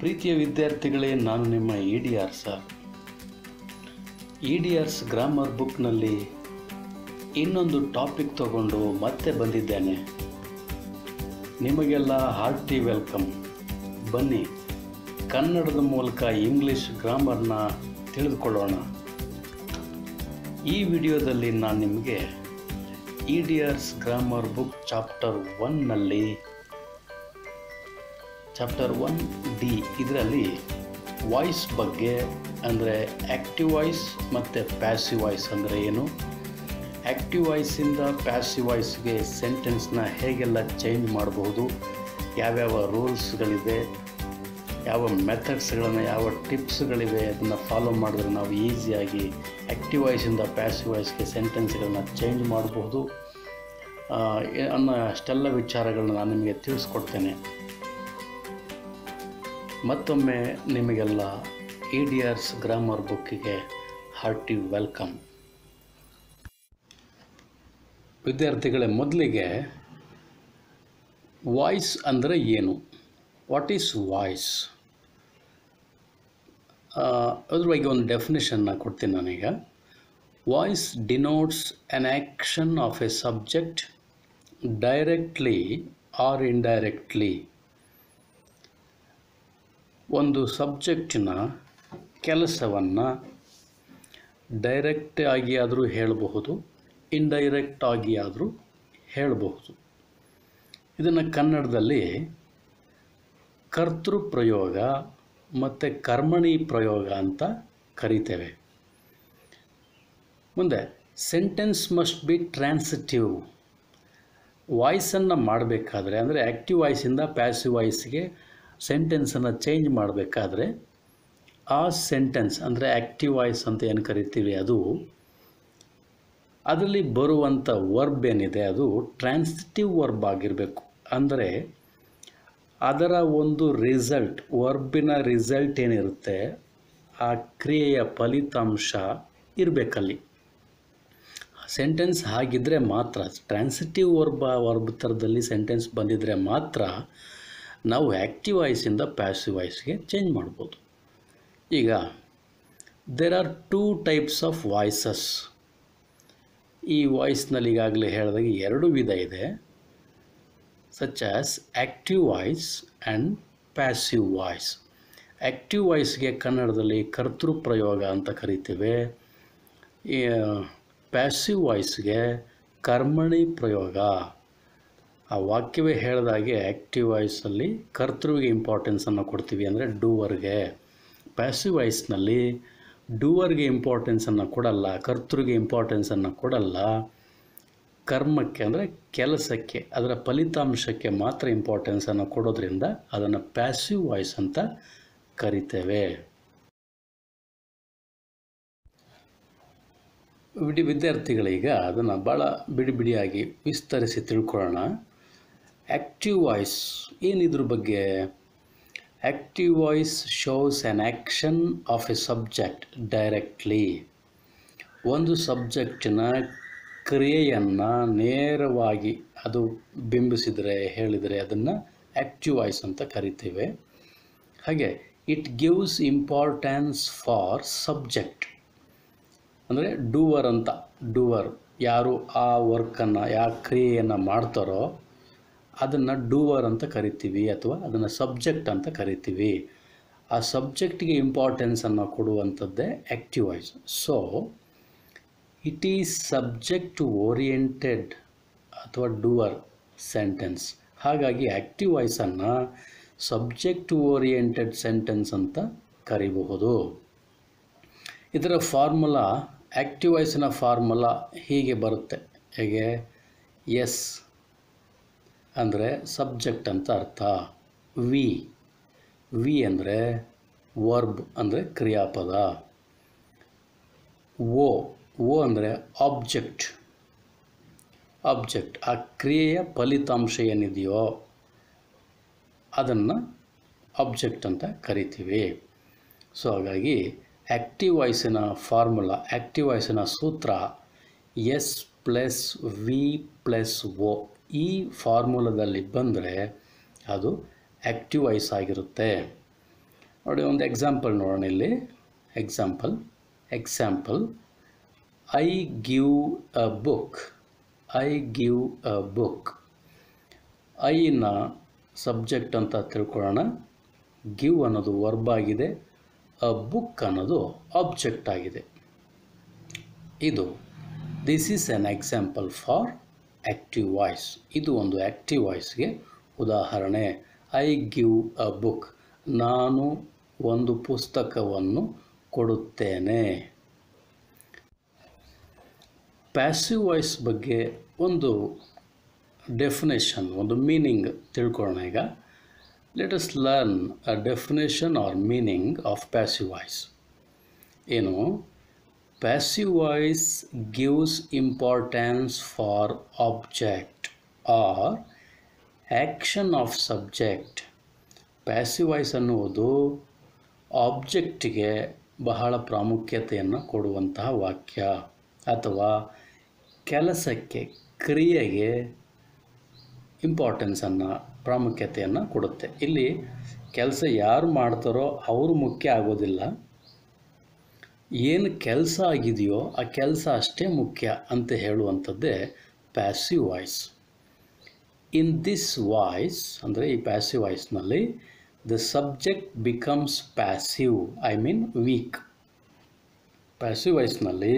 ಪ್ರೀತಿಯ ವಿದ್ಯಾರ್ಥಿಗಳೇ ನಾನು ನಿಮ್ಮ E D R sir E D R's grammar ಬುಕ್ನಲ್ಲಿ ಇನ್ನೊಂದು ಟಾಪಿಕ್ ತಗೊಂಡು ಮತ್ತೆ ಬಂದಿದ್ದೇನೆ ನಿಮಗೆಲ್ಲ ಹಾರ್ಟಿ ವೆಲ್ಕಮ್ ಬನ್ನಿ ಕನ್ನಡದ ಮೂಲಕ ಇಂಗ್ಲಿಷ್ ಗ್ರಾಮರ್ನ ತಿಳಿದುಕೊಳ್ಳೋಣ ಈ ವಿಡಿಯೋದಲ್ಲಿ ನಾನು ನಿಮಗೆ E D R's grammar book chapter ಒನ್ನಲ್ಲಿ ಚಾಪ್ಟರ್ ಒನ್ ಡಿ ಇದರಲ್ಲಿ ವಾಯ್ಸ್ ಬಗ್ಗೆ ಅಂದರೆ ಆ್ಯಕ್ಟಿವ್ ವಾಯ್ಸ್ ಮತ್ತು ಪ್ಯಾಸಿವ್ ವಾಯ್ಸ್ ಅಂದರೆ ಏನು ಆ್ಯಕ್ಟಿವ್ ವಾಯ್ಸಿಂದ ಪ್ಯಾಸಿವ್ ವಾಯ್ಸ್ಗೆ ಸೆಂಟೆನ್ಸ್ನ ಹೇಗೆಲ್ಲ ಚೇಂಜ್ ಮಾಡಬಹುದು ಯಾವ್ಯಾವ ರೂಲ್ಸ್ಗಳಿದೆ ಯಾವ ಮೆಥಡ್ಸ್ಗಳನ್ನು ಯಾವ ಟಿಪ್ಸ್ಗಳಿವೆ ಅದನ್ನು ಫಾಲೋ ಮಾಡಿದ್ರೆ ನಾವು ಈಸಿಯಾಗಿ ಆ್ಯಕ್ಟಿವ್ ವಾಯ್ಸಿಂದ ಪ್ಯಾಸಿವ್ ವಾಯ್ಸ್ಗೆ ಸೆಂಟೆನ್ಸ್ಗಳನ್ನ ಚೇಂಜ್ ಮಾಡಬಹುದು ಆ, ಎ- ಅನ್ನೋ ಅಷ್ಟೆಲ್ಲ ವಿಚಾರಗಳನ್ನ ನಾನು ನಿಮಗೆ ತಿಳಿಸ್ಕೊಡ್ತೇನೆ ಮತ್ತೊಮ್ಮೆ ನಿಮಗೆಲ್ಲ ಇ ಡಿ ಆರ್ಸ್ ಗ್ರಾಮರ್ ಬುಕ್ಕಿಗೆ ಹಾರ್ಟಿ ವೆಲ್ಕಮ್ ವಿದ್ಯಾರ್ಥಿಗಳೇ ಮೊದಲಿಗೆ ವಾಯ್ಸ್ ಅಂದರೆ ಏನು ವಾಟ್ ಈಸ್ ವಾಯ್ಸ್ ಅದ್ರ ಬಗ್ಗೆ ಒಂದು ಡೆಫಿನೇಷನ್ನ ಕೊಡ್ತೀನಿ ನಾನೀಗ voice denotes an action of a subject directly or indirectly ಒಂದು ಸಬ್ಜೆಕ್ಟಿನ ಕೆಲಸವನ್ನು ಡೈರೆಕ್ಟ್ ಆಗಿ ಆದರೂ ಹೇಳಬಹುದು ಇಂಡೈರೆಕ್ಟ್ ಆಗಿ ಆದರೂ ಹೇಳಬಹುದು ಇದನ್ನು ಕನ್ನಡದಲ್ಲಿ ಕರ್ತೃ ಪ್ರಯೋಗ ಮತ್ತು ಕರ್ಮಣಿ ಪ್ರಯೋಗ ಅಂತ ಕರಿತೇವೆ ಮುಂದೆ ಸೆಂಟೆನ್ಸ್ ಮಸ್ಟ್ ಬಿ ಟ್ರಾನ್ಸಿಟಿವ್ ವಾಯ್ಸನ್ನು ಮಾಡಬೇಕಾದ್ರೆ ಅಂದರೆ ಆ್ಯಕ್ಟಿವ್ ವಾಯ್ಸಿಂದ ಪ್ಯಾಸಿವ್ ವಾಯ್ಸ್ಗೆ ಸೆಂಟೆನ್ಸನ್ನು ಚೇಂಜ್ ಮಾಡಬೇಕಾದ್ರೆ ಆ ಸೆಂಟೆನ್ಸ್ ಅಂದರೆ ಆ್ಯಕ್ಟಿವ್ ವಾಯ್ಸ್ ಅಂತ ಏನು ಕರಿತೀವಿ ಅದು ಅದರಲ್ಲಿ ಬರುವಂಥ ವರ್ಬ್ ಏನಿದೆ ಅದು ಟ್ರಾನ್ಸಿಟಿವ್ ವರ್ಬ್ ಆಗಿರಬೇಕು ಅಂದರೆ ಅದರ ಒಂದು ರಿಸಲ್ಟ್ ವರ್ಬಿನ ರಿಸಲ್ಟ್ ಏನಿರುತ್ತೆ ಆ ಕ್ರಿಯೆಯ ಫಲಿತಾಂಶ ಇರಬೇಕಲ್ಲಿ ಸೆಂಟೆನ್ಸ್ ಹಾಗಿದ್ದರೆ ಮಾತ್ರ ಟ್ರಾನ್ಸಿಟಿವ್ ವರ್ಬ ವರ್ಬ್ ಥರದಲ್ಲಿ ಸೆಂಟೆನ್ಸ್ ಬಂದಿದ್ದರೆ ಮಾತ್ರ ನಾವು ಆ್ಯಕ್ಟಿವ್ ವಾಯ್ಸಿಂದ ಪ್ಯಾಸಿವ್ ವಾಯ್ಸ್ಗೆ ಚೇಂಜ್ ಮಾಡ್ಬೋದು ಈಗ there are two types of voices ಈ ವಾಯ್ಸ್ನಲ್ಲಿ ಈಗಾಗಲೇ ಹೇಳಿದಾಗ ಎರಡು ವಿಧ ಇದೆ ಸಚ್ ಆಸ್ active voice and passive voice active ವಾಯ್ಸ್ಗೆ ಕನ್ನಡದಲ್ಲಿ ಕರ್ತೃ ಪ್ರಯೋಗ ಅಂತ ಕರಿತೇವೆ ಈ ಪ್ಯಾಸಿವ್ ವಾಯ್ಸ್ಗೆ ಕರ್ಮಣಿ ಪ್ರಯೋಗ ಆ ವಾಕ್ಯವೇ ಹೇಳಿದಾಗೆ ಆ್ಯಕ್ಟಿವ್ ವಾಯ್ಸಲ್ಲಿ ಕರ್ತೃವಿಗೆ ಇಂಪಾರ್ಟೆನ್ಸನ್ನು ಕೊಡ್ತೀವಿ ಅಂದರೆ ಡೂವರ್ಗೆ ಪ್ಯಾಸಿವ್ ವಾಯ್ಸ್ನಲ್ಲಿ ಡೂವರ್ಗೆ ಇಂಪಾರ್ಟೆನ್ಸನ್ನು ಕೊಡಲ್ಲ ಕರ್ತೃಗೆ ಇಂಪಾರ್ಟೆನ್ಸನ್ನು ಕೊಡಲ್ಲ ಕರ್ಮಕ್ಕೆ ಅಂದರೆ ಕೆಲಸಕ್ಕೆ ಅದರ ಫಲಿತಾಂಶಕ್ಕೆ ಮಾತ್ರ ಇಂಪಾರ್ಟೆನ್ಸನ್ನು ಕೊಡೋದ್ರಿಂದ ಅದನ್ನು ಪ್ಯಾಸಿವ್ ವಾಯ್ಸ್ ಅಂತ ಕರಿತೇವೆ ವಿಡಿ ವಿದ್ಯಾರ್ಥಿಗಳೀಗ ಅದನ್ನು ಭಾಳ ಬಿಡಿ ಬಿಡಿಯಾಗಿ ವಿಸ್ತರಿಸಿ ತಿಳ್ಕೊಳ್ಳೋಣ ಆ್ಯಕ್ಟಿವ್ ವಾಯ್ಸ್ ಏನಿದ್ರ ಬಗ್ಗೆ active voice shows an action of a subject directly ಒಂದು ಸಬ್ಜೆಕ್ಟಿನ ಕ್ರಿಯೆಯನ್ನು ನೇರವಾಗಿ ಅದು ಬಿಂಬಿಸಿದರೆ ಹೇಳಿದರೆ ಅದನ್ನು ಆ್ಯಕ್ಟಿವ್ ವಾಯ್ಸ್ ಅಂತ ಕರಿತೇವೆ ಹಾಗೆ it gives importance for subject ಅಂದರೆ ಡೂವರ್ ಅಂತ ಡೂವರ್ ಯಾರು ಆ ವರ್ಕನ್ನು ಯಾವ ಕ್ರಿಯೆಯನ್ನು ಮಾಡ್ತಾರೋ ಅದನ್ನು ಡೂವರ್ ಅಂತ ಕರಿತೀವಿ ಅಥವಾ ಅದನ್ನು ಸಬ್ಜೆಕ್ಟ್ ಅಂತ ಕರಿತೀವಿ ಆ ಸಬ್ಜೆಕ್ಟಿಗೆ ಇಂಪಾರ್ಟೆನ್ಸನ್ನು ಕೊಡುವಂಥದ್ದೇ active voice so it is subject oriented ಅಥವಾ ಡೂವರ್ ಸೆಂಟೆನ್ಸ್ ಹಾಗಾಗಿ ಆ್ಯಕ್ಟಿವ್ ವಾಯ್ಸನ್ನು ಸಬ್ಜೆಕ್ಟ್ ಓರಿಯೆಂಟೆಡ್ ಸೆಂಟೆನ್ಸ್ ಅಂತ ಕರಿಬಹುದು ಇದರ ಫಾರ್ಮುಲಾ ಆ್ಯಕ್ಟಿವ್ ವಾಯ್ಸಿನ ಫಾರ್ಮುಲಾ ಹೀಗೆ ಬರುತ್ತೆ ಹೇಗೆ ಎಸ್ ಅಂದರೆ ಸಬ್ಜೆಕ್ಟ್ ಅಂತ ಅರ್ಥ ವಿ ವಿ ಅಂದರೆ ವರ್ಬ್ ಅಂದರೆ ಕ್ರಿಯಾಪದ ಓ ಓ ಅಂದರೆ ಆಬ್ಜೆಕ್ಟ್ ಆಬ್ಜೆಕ್ಟ್ ಆ ಕ್ರಿಯೆಯ ಫಲಿತಾಂಶ ಏನಿದೆಯೋ ಅದನ್ನು ಆಬ್ಜೆಕ್ಟ್ ಅಂತ ಕರಿತೀವಿ ಸೊ ಹಾಗಾಗಿ ಆ್ಯಕ್ಟಿವ್ ವಾಯ್ಸಿನ ಫಾರ್ಮುಲಾ ಆ್ಯಕ್ಟಿವ್ ವಾಯ್ಸಿನ ಸೂತ್ರ S plus V plus O ಈ ಫಾರ್ಮುಲಾದಲ್ಲಿ ಬಂದರೆ ಅದು ಆ್ಯಕ್ಟಿವ್ ವಾಯ್ಸ್ ಆಗಿರುತ್ತೆ ನೋಡಿ ಒಂದು ಎಕ್ಸಾಂಪಲ್ ನೋಡೋಣ ಇಲ್ಲಿ example example I give a book I give a book ಐನ ಸಬ್ಜೆಕ್ಟ್ ಅಂತ ತಿಳ್ಕೊಳ್ಳೋಣ ಗಿವ್ ಅನ್ನೋದು ವರ್ಬ್ ಆಗಿದೆ ಅ ಬುಕ್ ಅನ್ನೋದು ಆಬ್ಜೆಕ್ಟ್ ಆಗಿದೆ ಇದು this is an example for active voice ಇದು ಒಂದು ಆ್ಯಕ್ಟಿವ್ ವಾಯ್ಸ್ಗೆ ಉದಾಹರಣೆ ಐ ಗಿವ್ ಅ ಬುಕ್ ನಾನು ಒಂದು ಪುಸ್ತಕವನ್ನು ಕೊಡುತ್ತೇನೆ ಪ್ಯಾಸಿವ್ ವಾಯ್ಸ್ ಬಗ್ಗೆ ಒಂದು ಡೆಫಿನೇಷನ್ ಒಂದು ಮೀನಿಂಗ್ ತಿಳ್ಕೊಳ್ಳೋಣ ಈಗ let us learn a definition or meaning of passive voice ಏನು passive voice gives importance for object or action of subject passive voice ಅನ್ನುವುದು ಆಬ್ಜೆಕ್ಟಿಗೆ ಬಹಳ ಪ್ರಾಮುಖ್ಯತೆಯನ್ನು ಕೊಡುವಂತಹ ವಾಕ್ಯ ಅಥವಾ ಕೆಲಸಕ್ಕೆ ಕ್ರಿಯೆಗೆ ಇಂಪಾರ್ಟೆನ್ಸನ್ನು ಪ್ರಾಮುಖ್ಯತೆಯನ್ನು ಕೊಡುತ್ತೆ ಇಲ್ಲಿ ಕೆಲಸ ಯಾರು ಮಾಡ್ತಾರೋ ಅವರು ಮುಖ್ಯ ಆಗೋದಿಲ್ಲ ಏನು ಕೆಲಸ ಆಗಿದೆಯೋ ಆ ಕೆಲಸ ಅಷ್ಟೇ ಮುಖ್ಯ ಅಂತ ಹೇಳುವಂಥದ್ದೇ passive voice in this voice ಅಂದರೆ ಈ ಪ್ಯಾಸಿವ್ ವಾಯ್ಸ್ನಲ್ಲಿ the subject becomes passive I mean weak passive ವಾಯ್ಸ್ನಲ್ಲಿ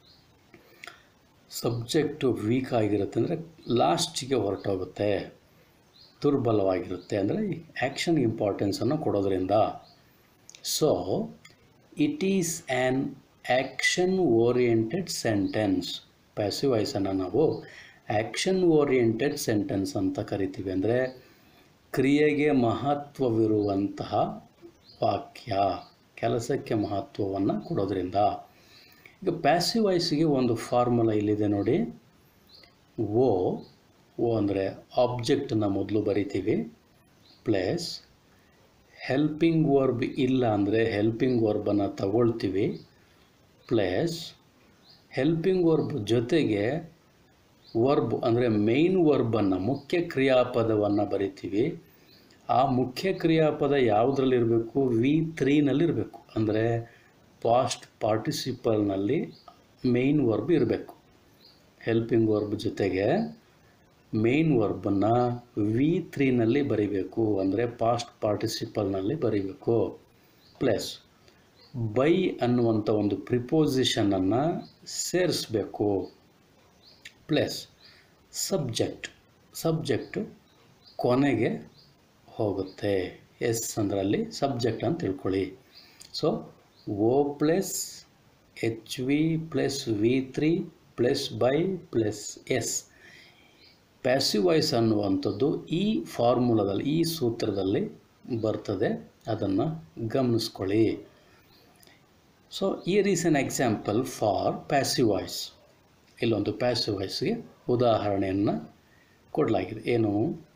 ಸಬ್ಜೆಕ್ಟು ವೀಕ್ ಆಗಿರುತ್ತೆ ಅಂದರೆ ಲಾಸ್ಟಿಗೆ ಹೊರಟೋಗುತ್ತೆ ದುರ್ಬಲವಾಗಿರುತ್ತೆ ಅಂದರೆ ಆ್ಯಕ್ಷನ್ ಇಂಪಾರ್ಟೆನ್ಸನ್ನು ಕೊಡೋದ್ರಿಂದ so it is an action oriented sentence passive ವಾಯ್ಸನ್ನು ನಾವು ಆ್ಯಕ್ಷನ್ ಓರಿಯೆಂಟೆಡ್ ಸೆಂಟೆನ್ಸ್ ಅಂತ ಕರಿತೀವಿ ಅಂದರೆ ಕ್ರಿಯೆಗೆ ಮಹತ್ವವಿರುವಂತಹ ವಾಕ್ಯ ಕೆಲಸಕ್ಕೆ ಮಹತ್ವವನ್ನು ಕೊಡೋದ್ರಿಂದ ಈಗ ಪ್ಯಾಸಿವ್ ವಾಯ್ಸಿಗೆ ಒಂದು ಫಾರ್ಮುಲಾ ಇಲ್ಲಿದೆ ನೋಡಿ ಓ ಓ ಅಂದರೆ ಆಬ್ಜೆಕ್ಟನ್ನ ಮೊದಲು ಬರಿತೀವಿ ಪ್ಲಸ್ ಹೆಲ್ಪಿಂಗ್ ವರ್ಬ್ ಇಲ್ಲ ಅಂದರೆ ಹೆಲ್ಪಿಂಗ್ ವರ್ಬನ್ನು ತಗೊಳ್ತೀವಿ ಪ್ಲಸ್ ಹೆಲ್ಪಿಂಗ್ ವರ್ಬ್ ಜೊತೆಗೆ ವರ್ಬ್ ಅಂದರೆ ಮೇಯ್ನ್ ವರ್ಬನ್ನು ಮುಖ್ಯ ಕ್ರಿಯಾಪದವನ್ನು ಬರಿತೀವಿ ಆ ಮುಖ್ಯ ಕ್ರಿಯಾಪದ ಯಾವುದ್ರಲ್ಲಿರಬೇಕು ವಿ ತ್ರೀನಲ್ಲಿರಬೇಕು ಅಂದರೆ ಪಾಸ್ಟ್ ಪಾರ್ಟಿಸಿಪಲ್ನಲ್ಲಿ ಮೇಯ್ನ್ ವರ್ಬ್ ಇರಬೇಕು ಹೆಲ್ಪಿಂಗ್ ವರ್ಬ್ ಜೊತೆಗೆ ಮೇಯ್ನ್ ವರ್ಬನ್ನು ವಿ ತ್ರೀನಲ್ಲಿ ಬರಿಬೇಕು ಅಂದರೆ ಪಾಸ್ಟ್ ಪಾರ್ಟಿಸಿಪಲ್ನಲ್ಲಿ ಬರಿಬೇಕು ಪ್ಲಸ್ ಬೈ ಅನ್ನುವಂಥ ಒಂದು ಪ್ರಿಪೋಸಿಷನನ್ನು ಸೇರಿಸ್ಬೇಕು ಪ್ಲಸ್ ಸಬ್ಜೆಕ್ಟ್ ಸಬ್ಜೆಕ್ಟು ಕೊನೆಗೆ ಹೋಗುತ್ತೆ ಎಸ್ ಅಂದ್ರಲ್ಲಿ ಸಬ್ಜೆಕ್ಟ್ ಅಂತ ತಿಳ್ಕೊಳ್ಳಿ so O plus H V plus V three plus by plus S passive voice ಅನ್ನುವಂಥದ್ದು ಈ ಫಾರ್ಮುಲಾದಲ್ಲಿ ಈ ಸೂತ್ರದಲ್ಲಿ ಬರ್ತದೆ ಅದನ್ನು ಗಮನಿಸ್ಕೊಳ್ಳಿ so here is an example for passive voice ಇಲ್ಲೊಂದು ಪ್ಯಾಸಿವ್ ವಾಯ್ಸ್ಗೆ ಉದಾಹರಣೆಯನ್ನು ಕೊಡಲಾಗಿದೆ ಏನು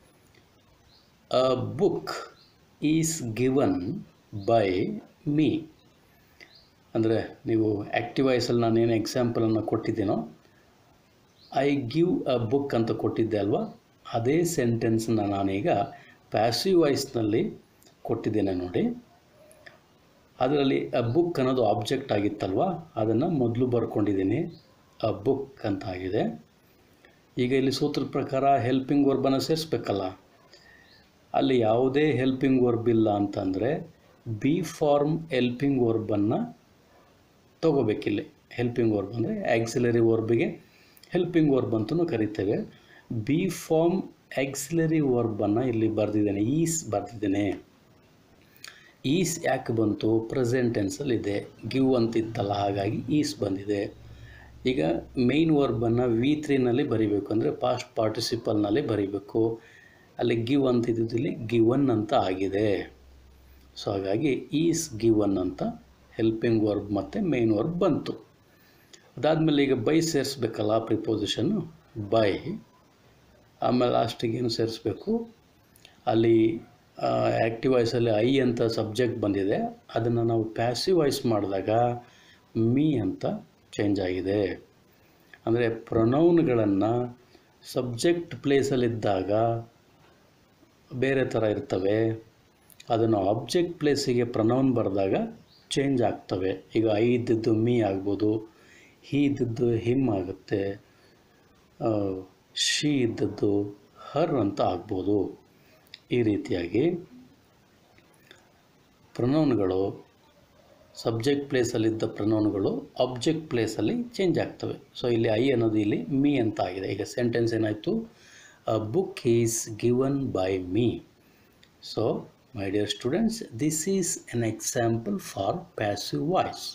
a book is given by me ಅಂದರೆ ನೀವು ಆ್ಯಕ್ಟಿವ್ ವಾಯ್ಸಲ್ಲಿ ನಾನೇನು ಎಕ್ಸಾಂಪಲನ್ನು ಕೊಟ್ಟಿದ್ದೀನೋ ಐ ಗಿವ್ ಅ ಬುಕ್ ಅಂತ ಕೊಟ್ಟಿದ್ದೆ ಅಲ್ವಾ ಅದೇ ಸೆಂಟೆನ್ಸ್ನ ನಾನೀಗ ಪ್ಯಾಸಿವ್ ವಾಯ್ಸ್ನಲ್ಲಿ ಕೊಟ್ಟಿದ್ದೇನೆ ನೋಡಿ ಅದರಲ್ಲಿ ಅ ಬುಕ್ ಅನ್ನೋದು ಆಬ್ಜೆಕ್ಟ್ ಆಗಿತ್ತಲ್ವ ಅದನ್ನು ಮೊದಲು ಬರ್ಕೊಂಡಿದ್ದೀನಿ ಅ ಬುಕ್ ಅಂತ ಆಗಿದೆ ಈಗ ಇಲ್ಲಿ ಸೂತ್ರದ ಪ್ರಕಾರ ಹೆಲ್ಪಿಂಗ್ ವರ್ಬನ್ನು ಸೇರಿಸ್ಬೇಕಲ್ಲ ಅಲ್ಲಿ ಯಾವುದೇ ಹೆಲ್ಪಿಂಗ್ ವರ್ಬ್ ಇಲ್ಲ ಅಂತಂದರೆ ಬಿ ಫಾರ್ಮ್ ಹೆಲ್ಪಿಂಗ್ ವರ್ಬನ್ನು ತೊಗೋಬೇಕಿಲ್ಲಿ ಹೆಲ್ಪಿಂಗ್ ವರ್ಬ್ ಅಂದರೆ ಆಕ್ಸಿಲರಿ ವರ್ಬಿಗೆ ಹೆಲ್ಪಿಂಗ್ ವರ್ಬ್ ಅಂತಲೂ ಕರಿತೇವೆ ಬಿ ಫಾರ್ಮ್ ಆಕ್ಸಿಲರಿ ವರ್ಬನ್ನು ಇಲ್ಲಿ ಬರೆದಿದ್ದೇನೆ ಈಸ್ ಬರೆದಿದ್ದೇನೆ ಈಸ್ ಯಾಕೆ ಬಂತು ಪ್ರೆಸೆಂಟ್ ಟೆನ್ಸಲ್ಲಿದೆ ಗಿವ್ ಅಂತಿತ್ತಲ್ಲ ಹಾಗಾಗಿ ಈಸ್ ಬಂದಿದೆ ಈಗ ಮೇಯ್ನ್ ವರ್ಬನ್ನು ವಿ ತ್ರೀನಲ್ಲಿ ಬರಿಬೇಕು ಅಂದರೆ ಪಾಸ್ಟ್ ಪಾರ್ಟಿಸಿಪಲ್ನಲ್ಲಿ ಬರಿಬೇಕು ಅಲ್ಲಿ ಗಿವ್ ಅಂತಿದ್ದಿಲ್ಲಿ ಗಿವನ್ ಅಂತ ಆಗಿದೆ ಸೊ ಹಾಗಾಗಿ ಈಸ್ ಗಿವನ್ ಅಂತ ಹೆಲ್ಪಿಂಗ್ ವರ್ಬ್ ಮತ್ತು ಮೇಯ್ನ್ ವರ್ಬ್ ಬಂತು ಅದಾದಮೇಲೆ ಈಗ ಬೈ ಸೇರಿಸ್ಬೇಕಲ್ಲ ಪ್ರಿಪೋಸಿಷನ್ನು ಬೈ ಆಮೇಲೆ ಲಾಸ್ಟಿಗೆ ಏನು ಸೇರಿಸ್ಬೇಕು ಅಲ್ಲಿ ಆ್ಯಕ್ಟಿವ್ ವಾಯ್ಸಲ್ಲಿ ಐ ಅಂತ ಸಬ್ಜೆಕ್ಟ್ ಬಂದಿದೆ ಅದನ್ನು ನಾವು ಪ್ಯಾಸಿವ್ ವಾಯ್ಸ್ ಮಾಡಿದಾಗ ಮೀ ಅಂತ ಚೇಂಜ್ ಆಗಿದೆ ಅಂದರೆ ಪ್ರೊನೌನ್ಗಳನ್ನು ಸಬ್ಜೆಕ್ಟ್ ಪ್ಲೇಸಲ್ಲಿದ್ದಾಗ ಬೇರೆ ಥರ ಇರ್ತವೆ ಅದನ್ನು ಆಬ್ಜೆಕ್ಟ್ ಪ್ಲೇಸಿಗೆ ಪ್ರನೌನ್ ಬರೆದಾಗ ಚೇಂಜ್ ಆಗ್ತವೆ ಈಗ ಐ ಇದ್ದದ್ದು ಮೀ ಆಗ್ಬೋದು ಹಿ ಇದ್ದದ್ದು ಹಿಮ್ ಆಗುತ್ತೆ ಶಿ ಇದ್ದದ್ದು ಹರ್ ಅಂತ ಆಗ್ಬೋದು ಈ ರೀತಿಯಾಗಿ ಪ್ರನೌನ್ಗಳು ಸಬ್ಜೆಕ್ಟ್ ಪ್ಲೇಸಲ್ಲಿದ್ದ ಪ್ರನೌನ್ಗಳು ಆಬ್ಜೆಕ್ಟ್ ಪ್ಲೇಸಲ್ಲಿ ಚೇಂಜ್ ಆಗ್ತವೆ ಸೊ ಇಲ್ಲಿ ಐ ಅನ್ನೋದು ಇಲ್ಲಿ ಮೀ ಅಂತ ಆಗಿದೆ ಈಗ ಸೆಂಟೆನ್ಸ್ ಏನಾಯಿತು a book is given by me so my dear students this is an example for passive voice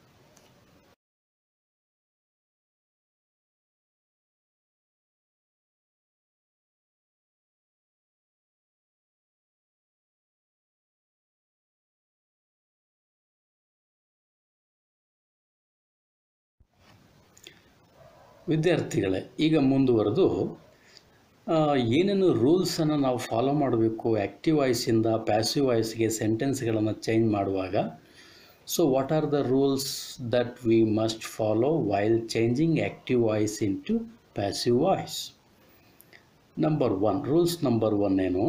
ವಿದ್ಯಾರ್ಥಿಗಳೇ ಈಗ ಮುಂದುವರೆದು ಆ, ಏನೇನು ರೂಲ್ಸನ್ನು ನಾವು ಫಾಲೋ ಮಾಡಬೇಕು ಆ್ಯಕ್ಟಿವ್ ವಾಯ್ಸಿಂದ ಪ್ಯಾಸಿವ್ ವಾಯ್ಸ್ಗೆ ಸೆಂಟೆನ್ಸ್ಗಳನ್ನು ಚೇಂಜ್ ಮಾಡುವಾಗ so what are the rules that we must follow while changing active voice into passive voice number one rules number one ಏನು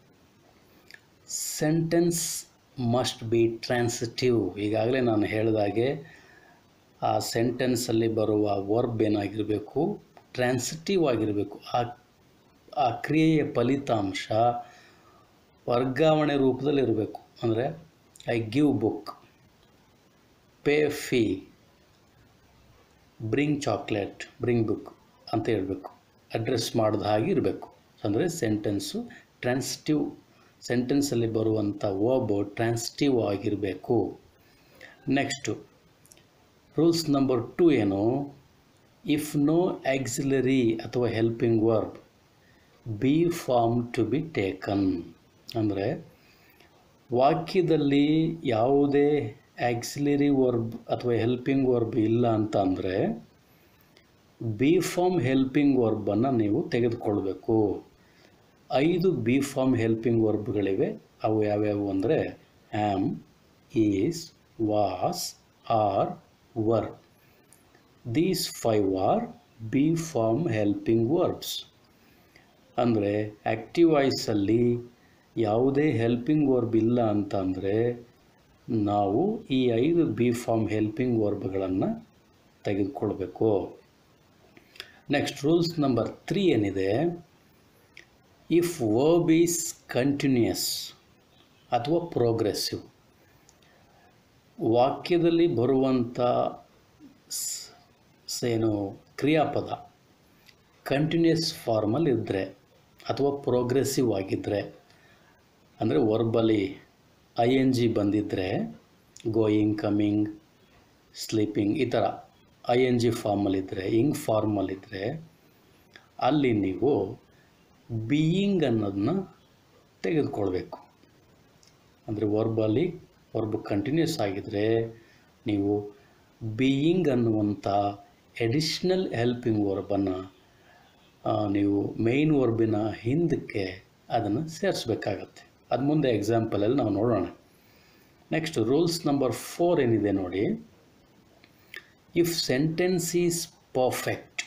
ಸೆಂಟೆನ್ಸ್ ಮಸ್ಟ್ ಬಿ ಟ್ರಾನ್ಸಿಟಿವ್ ಈಗಾಗಲೇ ನಾನು ಹೇಳಿದಾಗೆ ಆ ಸೆಂಟೆನ್ಸಲ್ಲಿ ಬರುವ ವರ್ಬ್ ಏನಾಗಿರಬೇಕು ಟ್ರಾನ್ಸಿಟಿವ್ ಆಗಿರಬೇಕು ಆ ಆ ಕ್ರಿಯೆಯ ಫಲಿತಾಂಶ ವರ್ಗಾವಣೆ ರೂಪದಲ್ಲಿ ಇರಬೇಕು ಅಂದರೆ I give book pay fee bring chocolate bring book ಅಂತ ಹೇಳಬೇಕು ಅಡ್ರೆಸ್ ಮಾಡಿದ ಹಾಗೆ ಇರಬೇಕು ಅಂದರೆ ಸೆಂಟೆನ್ಸು ಟ್ರಾನ್ಸಿಟಿವ್ ಸೆಂಟೆನ್ಸಲ್ಲಿ ಬರುವಂಥ ವರ್ಬ್ ಟ್ರಾನ್ಸಿಟಿವ್ ಆಗಿರಬೇಕು ನೆಕ್ಸ್ಟು ರೂಲ್ಸ್ ನಂಬರ್ ಟು ಏನು ಇಫ್ ನೋ ಆಕ್ಸಿಲರಿ ಅಥವಾ helping verb be form to be taken ಅಂದರೆ ವಾಕ್ಯದಲ್ಲಿ ಯಾವುದೇ ಆಕ್ಸಿಲರಿ ವರ್ಬ್ ಅಥವಾ ಹೆಲ್ಪಿಂಗ್ ವರ್ಬ್ ಇಲ್ಲ ಅಂತ ಅಂದರೆ ಬಿ ಫಾರ್ಮ್ ಹೆಲ್ಪಿಂಗ್ ವರ್ಬನ್ನು ನೀವು ತೆಗೆದುಕೊಳ್ಬೇಕು ಐದು ಬಿ ಫಾರ್ಮ್ ಹೆಲ್ಪಿಂಗ್ ವರ್ಬ್ಗಳಿವೆ ಅವು ಯಾವ್ಯಾವು ಅಂದರೆ am is was are were these five are be form helping verbs ಅಂದರೆ ಆ್ಯಕ್ಟಿವ್ ವಾಯ್ಸಲ್ಲಿ ಯಾವುದೇ ಹೆಲ್ಪಿಂಗ್ ವರ್ಬ್ ಇಲ್ಲ ಅಂತ ಅಂದರೆ ನಾವು ಈ ಐದು ಬಿ ಫಾರ್ಮ್ ಹೆಲ್ಪಿಂಗ್ ವರ್ಬ್ಗಳನ್ನು ತೆಗೆದುಕೊಳ್ಬೇಕು ನೆಕ್ಸ್ಟ್ ರೂಲ್ಸ್ ನಂಬರ್ ತ್ರೀ ಏನಿದೆ ಇಫ್ ವರ್ಬ್ ಈಸ್ ಕಂಟಿನ್ಯೂಯಸ್ ಅಥವಾ ಪ್ರೋಗ್ರೆಸಿವ್ ವಾಕ್ಯದಲ್ಲಿ ಬರುವಂಥ ಸ್- ಸ್- ಏನು ಕ್ರಿಯಾಪದ ಕಂಟಿನ್ಯೂಯಸ್ ಫಾರ್ಮಲ್ಲಿ ಇದ್ದರೆ ಅಥವಾ ಪ್ರೋಗ್ರೆಸಿವ್ ಆಗಿದ್ದರೆ ಅಂದರೆ ವರ್ಬಲಿ ಐ ಎನ್ ಜಿ ಬಂದಿದ್ದರೆ ಗೋಯಿಂಗ್ ಕಮ್ಮಿಂಗ್ ಸ್ಲೀಪಿಂಗ್ ಈ ಥರ ಐ ಎನ್ ಜಿ ಫಾರ್ಮಲ್ಲಿದ್ದರೆ ಇಂಗ್ ಫಾರ್ಮಲ್ಲಿದ್ದರೆ ಅಲ್ಲಿ ನೀವು ಬೀಯಿಂಗ್ ಅನ್ನೋದನ್ನ ತೆಗೆದುಕೊಳ್ಬೇಕು ಅಂದರೆ ವರ್ಬಲ್ಲಿ ವರ್ಬ್ ಕಂಟಿನ್ಯೂಸ್ ಆಗಿದ್ದರೆ ನೀವು ಬೀಯಿಂಗ್ ಅನ್ನುವಂಥ ಎಡಿಷ್ನಲ್ ಹೆಲ್ಪಿಂಗ್ ವರ್ಬನ್ನು ನೀವು ಮೇಯ್ನ್ ವರ್ಬಿನ ಹಿಂದಕ್ಕೆ ಅದನ್ನು ಸೇರಿಸ್ಬೇಕಾಗತ್ತೆ ಅದು ಮುಂದೆ ಎಕ್ಸಾಂಪಲಲ್ಲಿ ನಾವು ನೋಡೋಣ ನೆಕ್ಸ್ಟ್ ರೂಲ್ಸ್ ನಂಬರ್ ಫೋರ್ ಏನಿದೆ ನೋಡಿ ಇಫ್ ಸೆಂಟೆನ್ಸ್ ಈಸ್ ಪರ್ಫೆಕ್ಟ್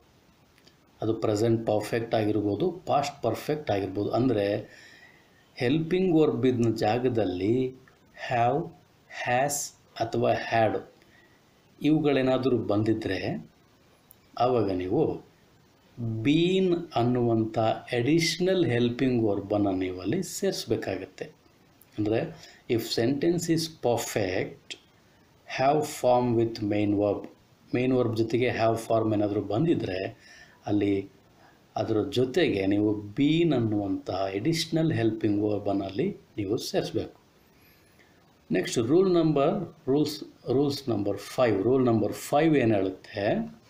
ಅದು ಪ್ರೆಸೆಂಟ್ ಪರ್ಫೆಕ್ಟ್ ಆಗಿರ್ಬೋದು ಪಾಸ್ಟ್ ಪರ್ಫೆಕ್ಟ್ ಆಗಿರ್ಬೋದು ಅಂದರೆ ಹೆಲ್ಪಿಂಗ್ ವರ್ಬಿನ ಜಾಗದಲ್ಲಿ ಹ್ಯಾವ್ ಹ್ಯಾಸ್ ಅಥವಾ ಹ್ಯಾಡ್ ಇವುಗಳೇನಾದರೂ ಬಂದಿದ್ದರೆ ಆವಾಗ ನೀವು ಬೀನ್ ಅನ್ನುವಂಥ ಎಡಿಷ್ನಲ್ ಹೆಲ್ಪಿಂಗ್ ವರ್ಬನ್ನು ನೀವು ಅಲ್ಲಿ ಸೇರಿಸ್ಬೇಕಾಗತ್ತೆ ಅಂದರೆ if sentence is perfect have form with main verb main verb ಜೊತೆಗೆ ಹ್ಯಾವ್ ಫಾರ್ಮ್ ಏನಾದರೂ ಬಂದಿದ್ದರೆ ಅಲ್ಲಿ ಅದರ ಜೊತೆಗೆ ನೀವು ಬೀನ್ ಅನ್ನುವಂಥ ಎಡಿಷ್ನಲ್ ಹೆಲ್ಪಿಂಗ್ ವರ್ಬನ್ನು ಅಲ್ಲಿ ನೀವು ಸೇರಿಸ್ಬೇಕು next rule number rules rules number five rule number five ಏನು ಹೇಳುತ್ತೆ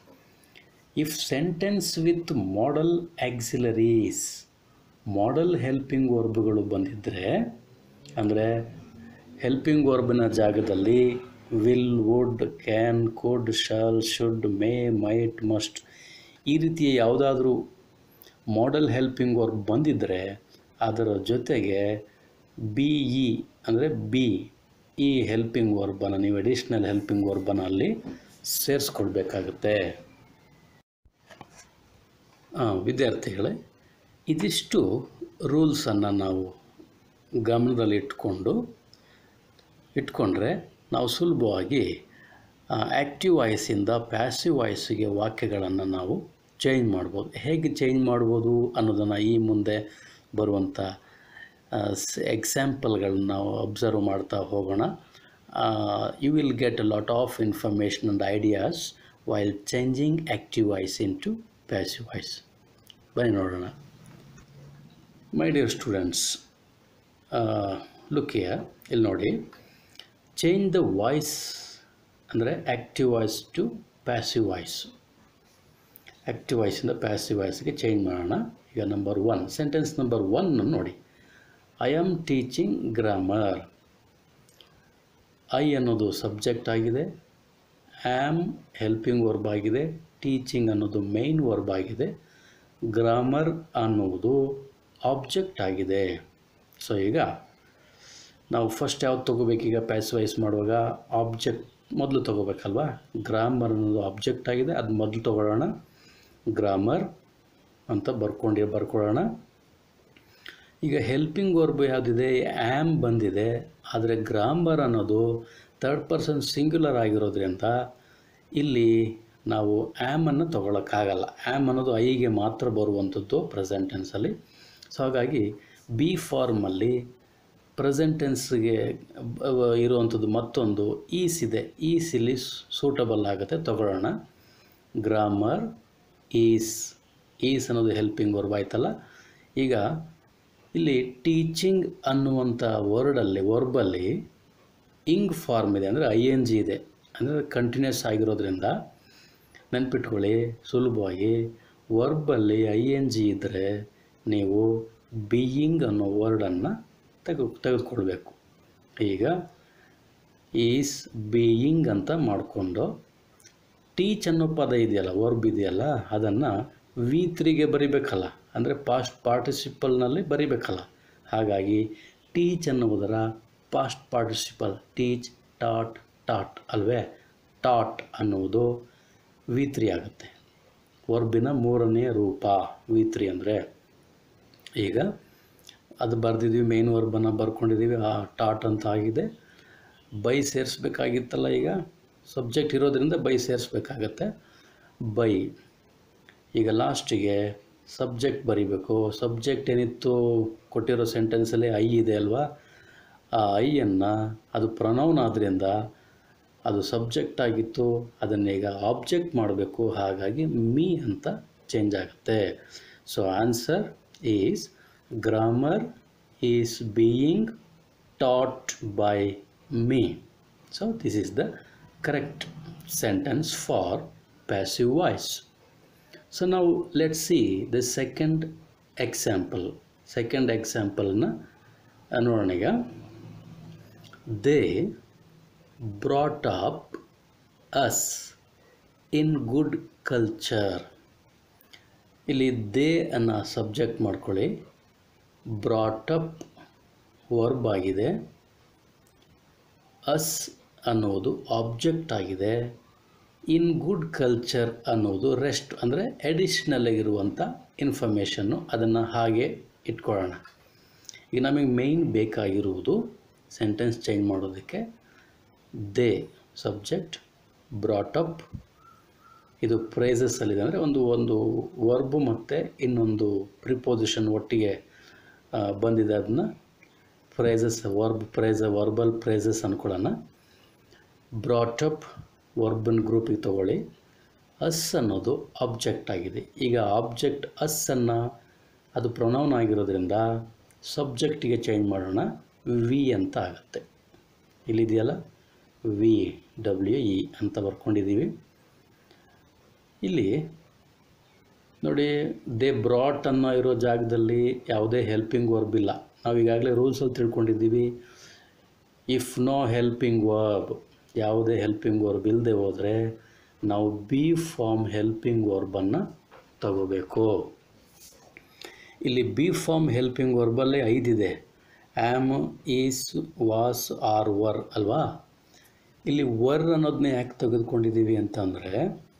if sentence with modal auxiliaries modal helping ವರ್ಬ್ಗಳು ಬಂದಿದ್ದರೆ ಅಂದರೆ ಹೆಲ್ಪಿಂಗ್ ವರ್ಬ್ನ ಜಾಗದಲ್ಲಿ will would can could shall should may might must ಈ ರೀತಿಯ ಯಾವುದಾದ್ರೂ ಮಾಡಲ್ ಹೆಲ್ಪಿಂಗ್ ವರ್ಬ್ ಬಂದಿದ್ದರೆ ಅದರ ಜೊತೆಗೆ ಬಿ ಇ ಅಂದರೆ ಬಿ ಈ ಹೆಲ್ಪಿಂಗ್ ವರ್ಬನ್ನು ನೀವು ಅಡಿಷ್ನಲ್ ಹೆಲ್ಪಿಂಗ್ ವರ್ಬನ್ನು ಅಲ್ಲಿ ಸೇರಿಸ್ಕೊಳ್ಬೇಕಾಗುತ್ತೆ ಆ, ವಿದ್ಯಾರ್ಥಿಗಳೇ ಇದಿಷ್ಟು ರೂಲ್ಸನ್ನು ನಾವು ಗಮನದಲ್ಲಿ ಇಟ್ಕೊಂಡು ಇಟ್ಕೊಂಡ್ರೆ ನಾವು ಸುಲಭವಾಗಿ ಆ್ಯಕ್ಟಿವ್ ವಾಯ್ಸಿಂದ ಪ್ಯಾಸಿವ್ ವಾಯ್ಸಿಗೆ ವಾಕ್ಯಗಳನ್ನು ನಾವು ಚೇಂಜ್ ಮಾಡ್ಬೋದು ಹೇಗೆ ಚೇಂಜ್ ಮಾಡ್ಬೋದು ಅನ್ನೋದನ್ನು ಈ ಮುಂದೆ ಬರುವಂಥ ಎಕ್ಸಾಂಪಲ್ಗಳನ್ನ ನಾವು ಅಬ್ಸರ್ವ್ ಮಾಡ್ತಾ ಹೋಗೋಣ you will get a lot of information and ideas while changing active voice into passive voice ಬನ್ನಿ ನೋಡೋಣ my dear students look here ಇಲ್ಲಿ ನೋಡಿ ಚೇಂಜ್ ದ ವಾಯ್ಸ್ ಅಂದರೆ active voice to passive voice active ವಾಯ್ಸಿಂದ passive ವಾಯ್ಸ್ಗೆ change ಮಾಡೋಣ ಈಗ number one sentence number one ನೋಡಿ I am teaching grammar I ಅನ್ನೋದು ಸಬ್ಜೆಕ್ಟ್ ಆಗಿದೆ ಆ್ಯಮ್ ಹೆಲ್ಪಿಂಗ್ ವರ್ಬ್ ಆಗಿದೆ ಟೀಚಿಂಗ್ ಅನ್ನೋದು ಮೇನ್ ವರ್ಬ್ ಆಗಿದೆ ಗ್ರಾಮರ್ ಅನ್ನುವುದು ಆಬ್ಜೆಕ್ಟ್ ಆಗಿದೆ ಸೊ ಈಗ ನಾವು ಫಸ್ಟ್ ಯಾವ್ದು ತೊಗೋಬೇಕೀಗ ಪ್ಯಾಸಿವೈಸ್ ಮಾಡುವಾಗ ಆಬ್ಜೆಕ್ಟ್ ಮೊದಲು ತೊಗೋಬೇಕಲ್ವಾ ಗ್ರಾಮರ್ ಅನ್ನೋದು ಆಬ್ಜೆಕ್ಟ್ ಆಗಿದೆ ಅದು ಮೊದಲು ತೊಗೊಳ್ಳೋಣ ಗ್ರಾಮರ್ ಅಂತ ಬರ್ಕೊಂಡು ಬರ್ಕೊಳ್ಳೋಣ ಈಗ ಹೆಲ್ಪಿಂಗ್ ವರ್ಬ್ ಯಾವುದಿದೆ ಆ್ಯಮ್ ಬಂದಿದೆ ಆದರೆ ಗ್ರಾಮರ್ ಅನ್ನೋದು ತರ್ಡ್ ಪರ್ಸನ್ ಸಿಂಗ್ಯುಲರ್ ಆಗಿರೋದ್ರಿಂದ ಇಲ್ಲಿ ನಾವು ಆ್ಯಮನ್ನು ತೊಗೊಳಕ್ಕಾಗಲ್ಲ ಆ್ಯಮ್ ಅನ್ನೋದು ಐಗೆ ಮಾತ್ರ ಬರುವಂಥದ್ದು ಪ್ರೆಸೆಂಟ್ ಟೆನ್ಸಲ್ಲಿ ಸೊ ಹಾಗಾಗಿ ಬಿ ಫಾರ್ಮಲ್ಲಿ ಪ್ರೆಸೆಂಟ್ ಟೆನ್ಸ್ಗೆ ಇರುವಂಥದ್ದು ಮತ್ತೊಂದು ಈಸ್ ಇದೆ ಈಸ್ ಇಲ್ಲಿ ಸೂಟಬಲ್ ಆಗುತ್ತೆ ತಗೊಳ್ಳೋಣ ಗ್ರಾಮರ್ ಈಸ್ ಈಸ್ ಅನ್ನೋದು ಹೆಲ್ಪಿಂಗ್ ವರ್ಬ್ ಆಯ್ತಲ್ಲ ಈಗ ಇಲ್ಲಿ ಟೀಚಿಂಗ್ ಅನ್ನುವಂಥ ವರ್ಡಲ್ಲಿ ವರ್ಬಲ್ಲಿ ಇಂಗ್ ಫಾರ್ಮ್ ಇದೆ ಅಂದರೆ ಐ ಎನ್ ಜಿ ಇದೆ ಅಂದರೆ ಕಂಟಿನ್ಯೂಸ್ ಆಗಿರೋದ್ರಿಂದ ನೆನ್ಪಿಟ್ಕೊಳ್ಳಿ ಸುಲಭವಾಗಿ ವರ್ಬಲ್ಲಿ ಐ ಎನ್ ಜಿ ಇದ್ದರೆ ನೀವು ಬೀಯಿಂಗ್ ಅನ್ನೋ ವರ್ಡನ್ನು ತೆಗೆ ತೆಗೆದುಕೊಳ್ಬೇಕು ಈಗ ಈಸ್ ಬೀಯಿಂಗ್ ಅಂತ ಮಾಡಿಕೊಂಡು ಟೀಚ್ ಅನ್ನೋ ಪದ ಇದೆಯಲ್ಲ ವರ್ಬ್ ಇದೆಯಲ್ಲ ಅದನ್ನು ವಿ ತ್ರೀಗೆ ಬರಿಬೇಕಲ್ಲ ಅಂದರೆ ಪಾಸ್ಟ್ ಪಾರ್ಟಿಸಿಪಲ್ನಲ್ಲಿ ಬರಿಬೇಕಲ್ಲ ಹಾಗಾಗಿ ಟೀಚ್ ಅನ್ನುವುದರ past participle teach taught taught ಅಲ್ವೇ ಟಾಟ್ ಅನ್ನುವುದು ವಿ ತ್ರೀ ಆಗುತ್ತೆ ವರ್ಬಿನ ಮೂರನೇ ರೂಪ ವಿ ತ್ರೀ ಅಂದರೆ ಈಗ ಅದು ಬರೆದಿದ್ದೀವಿ ಮೇನ್ ವರ್ಬನ್ನು ಬರ್ಕೊಂಡಿದ್ದೀವಿ ಆ ಟಾಟ್ ಅಂತ ಆಗಿದೆ ಬೈ ಸೇರಿಸ್ಬೇಕಾಗಿತ್ತಲ್ಲ ಈಗ ಸಬ್ಜೆಕ್ಟ್ ಇರೋದ್ರಿಂದ ಬೈ ಸೇರಿಸ್ಬೇಕಾಗತ್ತೆ ಬೈ ಈಗ ಲಾಸ್ಟಿಗೆ ಸಬ್ಜೆಕ್ಟ್ ಬರಿಬೇಕು ಸಬ್ಜೆಕ್ಟ್ ಏನಿತ್ತು ಕೊಟ್ಟಿರೋ ಸೆಂಟೆನ್ಸಲ್ಲಿ ಐ ಇದೆ ಅಲ್ವಾ ಆ ಐಯನ್ನು ಅದು ಪ್ರನೌನ್ ಆದ್ದರಿಂದ ಅದು ಸಬ್ಜೆಕ್ಟ್ ಆಗಿತ್ತು ಅದನ್ನೀಗ ಆಬ್ಜೆಕ್ಟ್ ಮಾಡಬೇಕು ಹಾಗಾಗಿ ಮೀ ಅಂತ ಚೇಂಜ್ ಆಗುತ್ತೆ so answer is grammar is being taught by me so this is the correct sentence for passive voice so ನಾವು let see the second example second ಎಕ್ಸಾಂಪಲ್ನ ನೋಡೋಣ ಈಗ they brought up us in good culture ಇಲ್ಲಿ they ಅನ್ನೋ subject ಮಾಡ್ಕೊಳ್ಳಿ brought up verb ಆಗಿದೆ us ಅನ್ನೋದು object ಆಗಿದೆ ಇನ್ ಗುಡ್ ಕಲ್ಚರ್ ಅನ್ನೋದು ರೆಸ್ಟ್ ಅಂದರೆ ಅಡಿಷ್ನಲ್ ಆಗಿರುವಂಥ ಇನ್ಫಾರ್ಮೇಷನ್ನು ಅದನ್ನು ಹಾಗೆ ಇಟ್ಕೊಳ್ಳೋಣ ಈಗ ನಮಗೆ ಮೇಯ್ನ್ ಬೇಕಾಗಿರುವುದು ಸೆಂಟೆನ್ಸ್ ಚೇಂಜ್ ಮಾಡೋದಕ್ಕೆ ದೇ ಸಬ್ಜೆಕ್ಟ್ ಬ್ರಾಟಪ್ ಇದು ಪ್ರೈಸಸ್ಸಲ್ಲಿದೆ ಅಂದರೆ ಒಂದು ಒಂದು ವರ್ಬು ಮತ್ತು ಇನ್ನೊಂದು ಪ್ರಿಪೋಸಿಷನ್ ಒಟ್ಟಿಗೆ ಆ, ಬಂದಿದೆ ಅದನ್ನ phrases verb phrase verbal phrases ಅಂದ್ಕೊಳ್ಳೋಣ ಬ್ರಾಟಪ್ ವರ್ಬನ್ ಗ್ರೂಪಿಗೆ ತಗೊಳ್ಳಿ ಅಸ್ ಅನ್ನೋದು ಆಬ್ಜೆಕ್ಟ್ ಆಗಿದೆ ಈಗ ಆಬ್ಜೆಕ್ಟ್ ಅಸ್ ಅನ್ನು ಅದು ಪ್ರೊನೌನ್ ಆಗಿರೋದ್ರಿಂದ ಸಬ್ಜೆಕ್ಟಿಗೆ ಚೇಂಜ್ ಮಾಡೋಣ ವಿ ಅಂತ ಆಗುತ್ತೆ ಇಲ್ಲಿದೆಯಲ್ಲ ವಿ ಡಬ್ಲ್ಯೂ ಇ ಅಂತ ಬರ್ಕೊಂಡಿದ್ದೀವಿ ಇಲ್ಲಿ ನೋಡಿ ದೇ ಬ್ರಾಟ್ ಅನ್ನೋ ಇರೋ ಜಾಗದಲ್ಲಿ ಯಾವುದೇ ಹೆಲ್ಪಿಂಗ್ ವರ್ಬ್ ಇಲ್ಲ ನಾವು ಈಗಾಗಲೇ ರೂಲ್ಸಲ್ಲಿ ತಿಳ್ಕೊಂಡಿದ್ದೀವಿ ಇಫ್ ನೋ ಹೆಲ್ಪಿಂಗ್ ವರ್ಬ್ ಯಾವುದೇ ಹೆಲ್ಪಿಂಗ್ ವರ್ಬ್ ಇಲ್ಲದೆ ಹೋದರೆ ನಾವು ಬಿ ಫಾರ್ಮ್ ಹೆಲ್ಪಿಂಗ್ ವರ್ಬನ್ನು ತಗೋಬೇಕು ಇಲ್ಲಿ ಬಿ ಫಾರ್ಮ್ ಹೆಲ್ಪಿಂಗ್ ವರ್ಬಲ್ಲೇ ಐದಿದೆ am is was are were ಅಲ್ವಾ ಇಲ್ಲಿ ವರ್ ಅನ್ನೋದನ್ನೇ ಯಾಕೆ ತೆಗೆದುಕೊಂಡಿದ್ದೀವಿ ಅಂತಂದರೆ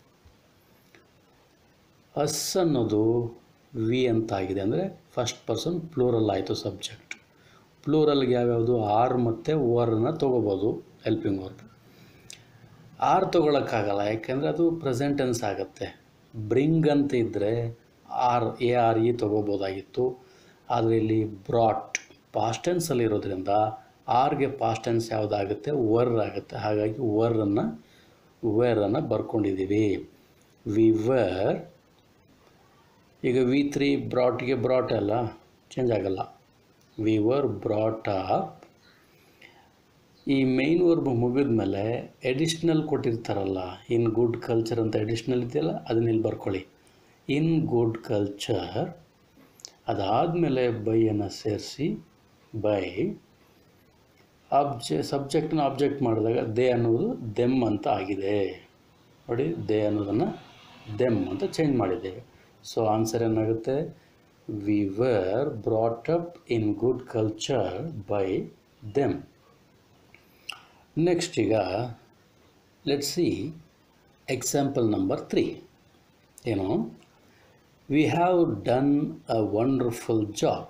ಅಸ್ ಅನ್ನೋದು ವಿ ಅಂತ ಆಗಿದೆ ಅಂದರೆ ಫಸ್ಟ್ ಪರ್ಸನ್ ಪ್ಲೂರಲ್ ಆಯಿತು ಸಬ್ಜೆಕ್ಟ್ ಪ್ಲೂರಲ್ಗೆ ಯಾವ್ಯಾವುದು ಆರ್ ಮತ್ತು ಓರನ್ನ ತೊಗೋಬೋದು ಹೆಲ್ಪಿಂಗ್ ವರ್ಬ್ ಆರ್ ತೊಗೊಳಕ್ಕಾಗಲ್ಲ ಯಾಕೆಂದರೆ ಅದು ಪ್ರೆಸೆಂಟ್ ಟೆನ್ಸ್ ಆಗುತ್ತೆ ಬ್ರಿಂಗ್ ಅಂತ ಇದ್ದರೆ ಆರ್ ಎ ಆರ್ ಇ ತೊಗೋಬೋದಾಗಿತ್ತು ಆದರೆ ಇಲ್ಲಿ ಬ್ರಾಟ್ ಪಾಸ್ಟ್ ಟೆನ್ಸಲ್ಲಿ ಇರೋದ್ರಿಂದ ಆರ್ಗೆ ಪಾಸ್ಟ್ ಟೆನ್ಸ್ ಯಾವುದಾಗುತ್ತೆ ವರ್ ಆಗುತ್ತೆ ಹಾಗಾಗಿ ವರ್ರನ್ನು ವೇರನ್ನು ಬರ್ಕೊಂಡಿದ್ದೀವಿ ವಿ ವರ್ ಈಗ ವಿ ತ್ರೀ ಬ್ರಾಟ್ಗೆ ಬ್ರಾಟ್ ಅಲ್ಲ ಚೇಂಜ್ ಆಗಲ್ಲ ವಿ ವರ್ ಬ್ರಾಟ್ ಅಪ್ ಈ ಮೈನ್ ವರ್ಬ್ ಮುಗಿದ ಮೇಲೆ ಎಡಿಷ್ನಲ್ ಕೊಟ್ಟಿರ್ತಾರಲ್ಲ ಇನ್ ಗುಡ್ ಕಲ್ಚರ್ ಅಂತ ಎಡಿಷ್ನಲ್ ಇದೆಯಲ್ಲ ಅದನ್ನ ಇಲ್ಲಿ ಬರ್ಕೊಳ್ಳಿ ಇನ್ ಗುಡ್ ಕಲ್ಚರ್ ಅದಾದಮೇಲೆ ಬೈಯನ್ನು ಸೇರಿಸಿ ಬೈ ಆಬ್ಜೆ ಸಬ್ಜೆಕ್ಟ್ನ ಆಬ್ಜೆಕ್ಟ್ ಮಾಡಿದಾಗ ದೇ ಅನ್ನೋದು ದೆಮ್ ಅಂತ ಆಗಿದೆ ನೋಡಿ ದೇ ಅನ್ನೋದನ್ನು ದೆಮ್ ಅಂತ ಚೇಂಜ್ ಮಾಡಿದ್ದೇವೆ ಸೊ ಆನ್ಸರ್ ಏನಾಗುತ್ತೆ we were brought up in good culture by them next ಈಗ let see example number three ಏನು we have done a wonderful job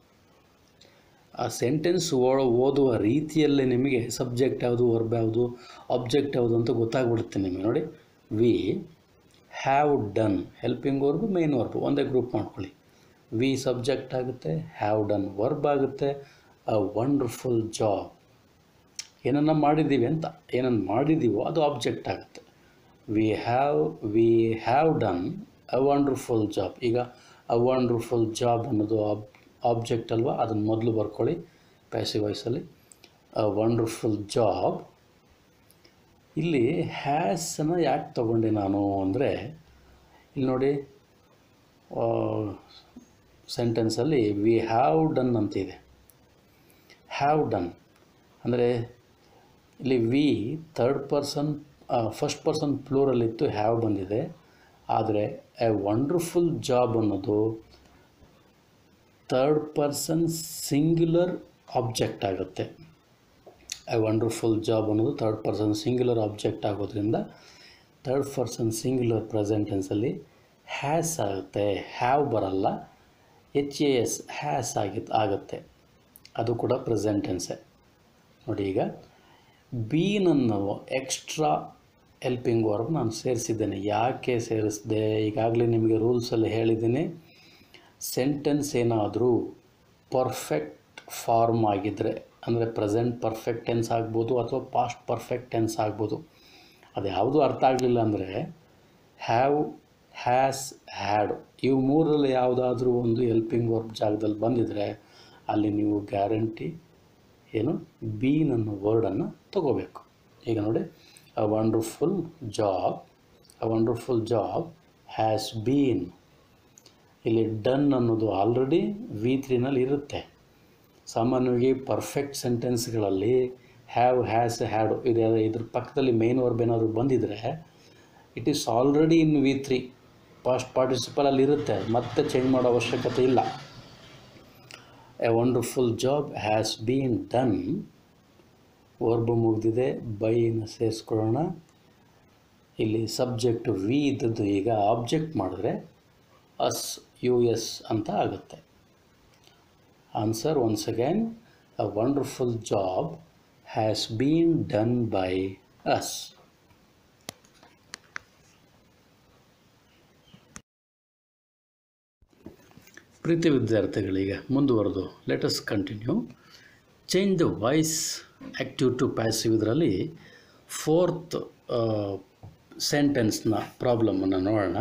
ಆ ಸೆಂಟೆನ್ಸ್ ಓದುವ ರೀತಿಯಲ್ಲೇ ನಿಮಗೆ ಸಬ್ಜೆಕ್ಟ್ ಯಾವುದು ವರ್ಬ್ ಯಾವುದು ಆಬ್ಜೆಕ್ಟ್ ಯಾವುದು ಅಂತ ಗೊತ್ತಾಗ್ಬಿಡುತ್ತೆ ನಿಮಗೆ ನೋಡಿ we have done helping verb main verb ಒಂದೇ ಗ್ರೂಪ್ ಮಾಡ್ಕೊಳ್ಳಿ ವಿ ಸಬ್ಜೆಕ್ಟ್ ಆಗುತ್ತೆ ಹ್ಯಾವ್ ಡನ್ ವರ್ಬ್ ಆಗುತ್ತೆ ಅ ವಂಡರ್ಫುಲ್ ಜಾಬ್ ಏನನ್ನ ಮಾಡಿದ್ದೀವಿ ಅಂತ ಏನನ್ನು ಮಾಡಿದ್ದೀವೋ ಅದು ಆಬ್ಜೆಕ್ಟ್ ಆಗುತ್ತೆ we have we have done a wonderful job ಈಗ ಅ ವಂಡರ್ಫುಲ್ ಜಾಬ್ ಅನ್ನೋದು ಆಬ್ ಆಬ್ಜೆಕ್ಟ್ ಅಲ್ವಾ ಅದನ್ನು ಮೊದಲು ಬರ್ಕೊಳ್ಳಿ ಪ್ಯಾಸಿವ್ ವಾಯ್ಸಲ್ಲಿ ಅ ವಂಡರ್ಫುಲ್ ಜಾಬ್ ಇಲ್ಲಿ ಹ್ಯಾಸನ್ನು ಯಾಕೆ ತಗೊಂಡೆ ನಾನು ಅಂದರೆ ಇಲ್ಲಿ ನೋಡಿ ಸೆಂಟೆನ್ಸಲ್ಲಿ ವಿ ಹ್ಯಾವ್ ಡನ್ ಅಂತಿದೆ ಹ್ಯಾವ್ ಡನ್ ಅಂದರೆ ಇಲ್ಲಿ we third person first person plural ಇತ್ತು ಹ್ಯಾವ್ ಬಂದಿದೆ ಆದರೆ ಎ ವಂಡರ್ಫುಲ್ ಜಾಬ್ ಅನ್ನೋದು ಥರ್ಡ್ ಪರ್ಸನ್ ಸಿಂಗ್ಯುಲರ್ ಆಬ್ಜೆಕ್ಟ್ ಆಗುತ್ತೆ ಎ ವಂಡರ್ಫುಲ್ ಜಾಬ್ ಅನ್ನೋದು ಥರ್ಡ್ ಪರ್ಸನ್ ಸಿಂಗ್ಯುಲರ್ ಆಬ್ಜೆಕ್ಟ್ ಆಗೋದ್ರಿಂದ ಥರ್ಡ್ ಪರ್ಸನ್ ಸಿಂಗ್ಯುಲರ್ ಪ್ರೆಸೆಂಟೆನ್ಸಲ್ಲಿ ಹ್ಯಾಸ್ ಆಗುತ್ತೆ ಹ್ಯಾವ್ ಬರಲ್ಲ ಎಚ್ ಎ ಎಸ್ ಹ್ಯಾಸ್ ಆಗಿ ಆಗುತ್ತೆ ಅದು ಕೂಡ ಪ್ರೆಸೆಂಟೆನ್ಸೆ ನೋಡಿ ಈಗ ಬೀನನ್ನು ಎಕ್ಸ್ಟ್ರಾ ಹೆಲ್ಪಿಂಗ್ ವರ್ಬ್ ನಾನು ಸೇರಿಸಿದ್ದೇನೆ ಯಾಕೆ ಸೇರಿಸಿದೆ ಈಗಾಗಲೇ ನಿಮಗೆ ರೂಲ್ಸಲ್ಲಿ ಹೇಳಿದ್ದೀನಿ ಸೆಂಟೆನ್ಸ್ ಏನಾದರೂ ಪರ್ಫೆಕ್ಟ್ ಫಾರ್ಮ್ ಆಗಿದ್ದರೆ ಅಂದರೆ ಪ್ರೆಸೆಂಟ್ ಪರ್ಫೆಕ್ಟ್ ಟೆನ್ಸ್ ಆಗ್ಬೋದು ಅಥವಾ ಪಾಸ್ಟ್ ಪರ್ಫೆಕ್ಟ್ ಟೆನ್ಸ್ ಆಗ್ಬೋದು ಅದು ಯಾವುದೂ ಅರ್ಥ ಆಗಲಿಲ್ಲ ಅಂದರೆ ಹ್ಯಾವ್ ಹ್ಯಾಸ್ ಹ್ಯಾಡ್ ಇವು ಮೂರಲ್ಲಿ ಯಾವುದಾದ್ರೂ ಒಂದು ಹೆಲ್ಪಿಂಗ್ ವರ್ಬ್ ಜಾಗದಲ್ಲಿ ಬಂದಿದ್ದರೆ ಅಲ್ಲಿ ನೀವು ಗ್ಯಾರಂಟಿ ಏನು ಬೀನ್ ಅನ್ನೋ ವರ್ಡನ್ನು ತಗೋಬೇಕು ಈಗ ನೋಡಿ a wonderful job a wonderful job has been ಇಲ್ಲಿ ಡನ್ ಅನ್ನೋದು ಆಲ್ರೆಡಿ ವಿ ತ್ರೀನಲ್ಲಿ ಇರುತ್ತೆ ಸಾಮಾನ್ಯವಾಗಿ ಪರ್ಫೆಕ್ಟ್ ಸೆಂಟೆನ್ಸ್ಗಳಲ್ಲಿ ಹ್ಯಾವ್ ಹ್ಯಾಸ್ ಹ್ಯಾಡ್ ಇದೆ ಇದ್ರ ಪಕ್ಕದಲ್ಲಿ ಮೇನ್ ವರ್ಬ್ ಏನಾದರೂ ಬಂದಿದ್ದರೆ it is already in V three past ಪಾರ್ಟಿಸಿಪಲಲ್ಲಿ ಇರುತ್ತೆ ಮತ್ತೆ ಚೇಂಜ್ ಮಾಡೋ ಅವಶ್ಯಕತೆ ಇಲ್ಲ a wonderful job has been done verb ಮುಗಿದಿದೆ ಬೈನ ಸೇರಿಸ್ಕೊಳ್ಳೋಣ ಇಲ್ಲಿ ಸಬ್ಜೆಕ್ಟ್ ವಿ ಇದ್ದದ್ದು ಈಗ ಆಬ್ಜೆಕ್ಟ್ ಮಾಡಿದ್ರೆ ಅಸ್ ಯು ಎಸ್ ಅಂತ ಆಗುತ್ತೆ answer once again a wonderful job has been done by us ಪ್ರೀತಿ ವಿದ್ಯಾರ್ಥಿಗಳಿಗೆ ಮುಂದುವರೆದು let's continue change the voice active to passive ಇದರಲ್ಲಿ ಫೋರ್ತ್ ಸೆಂಟೆನ್ಸ್ನ ಪ್ರಾಬ್ಲಮನ್ನು ನೋಡೋಣ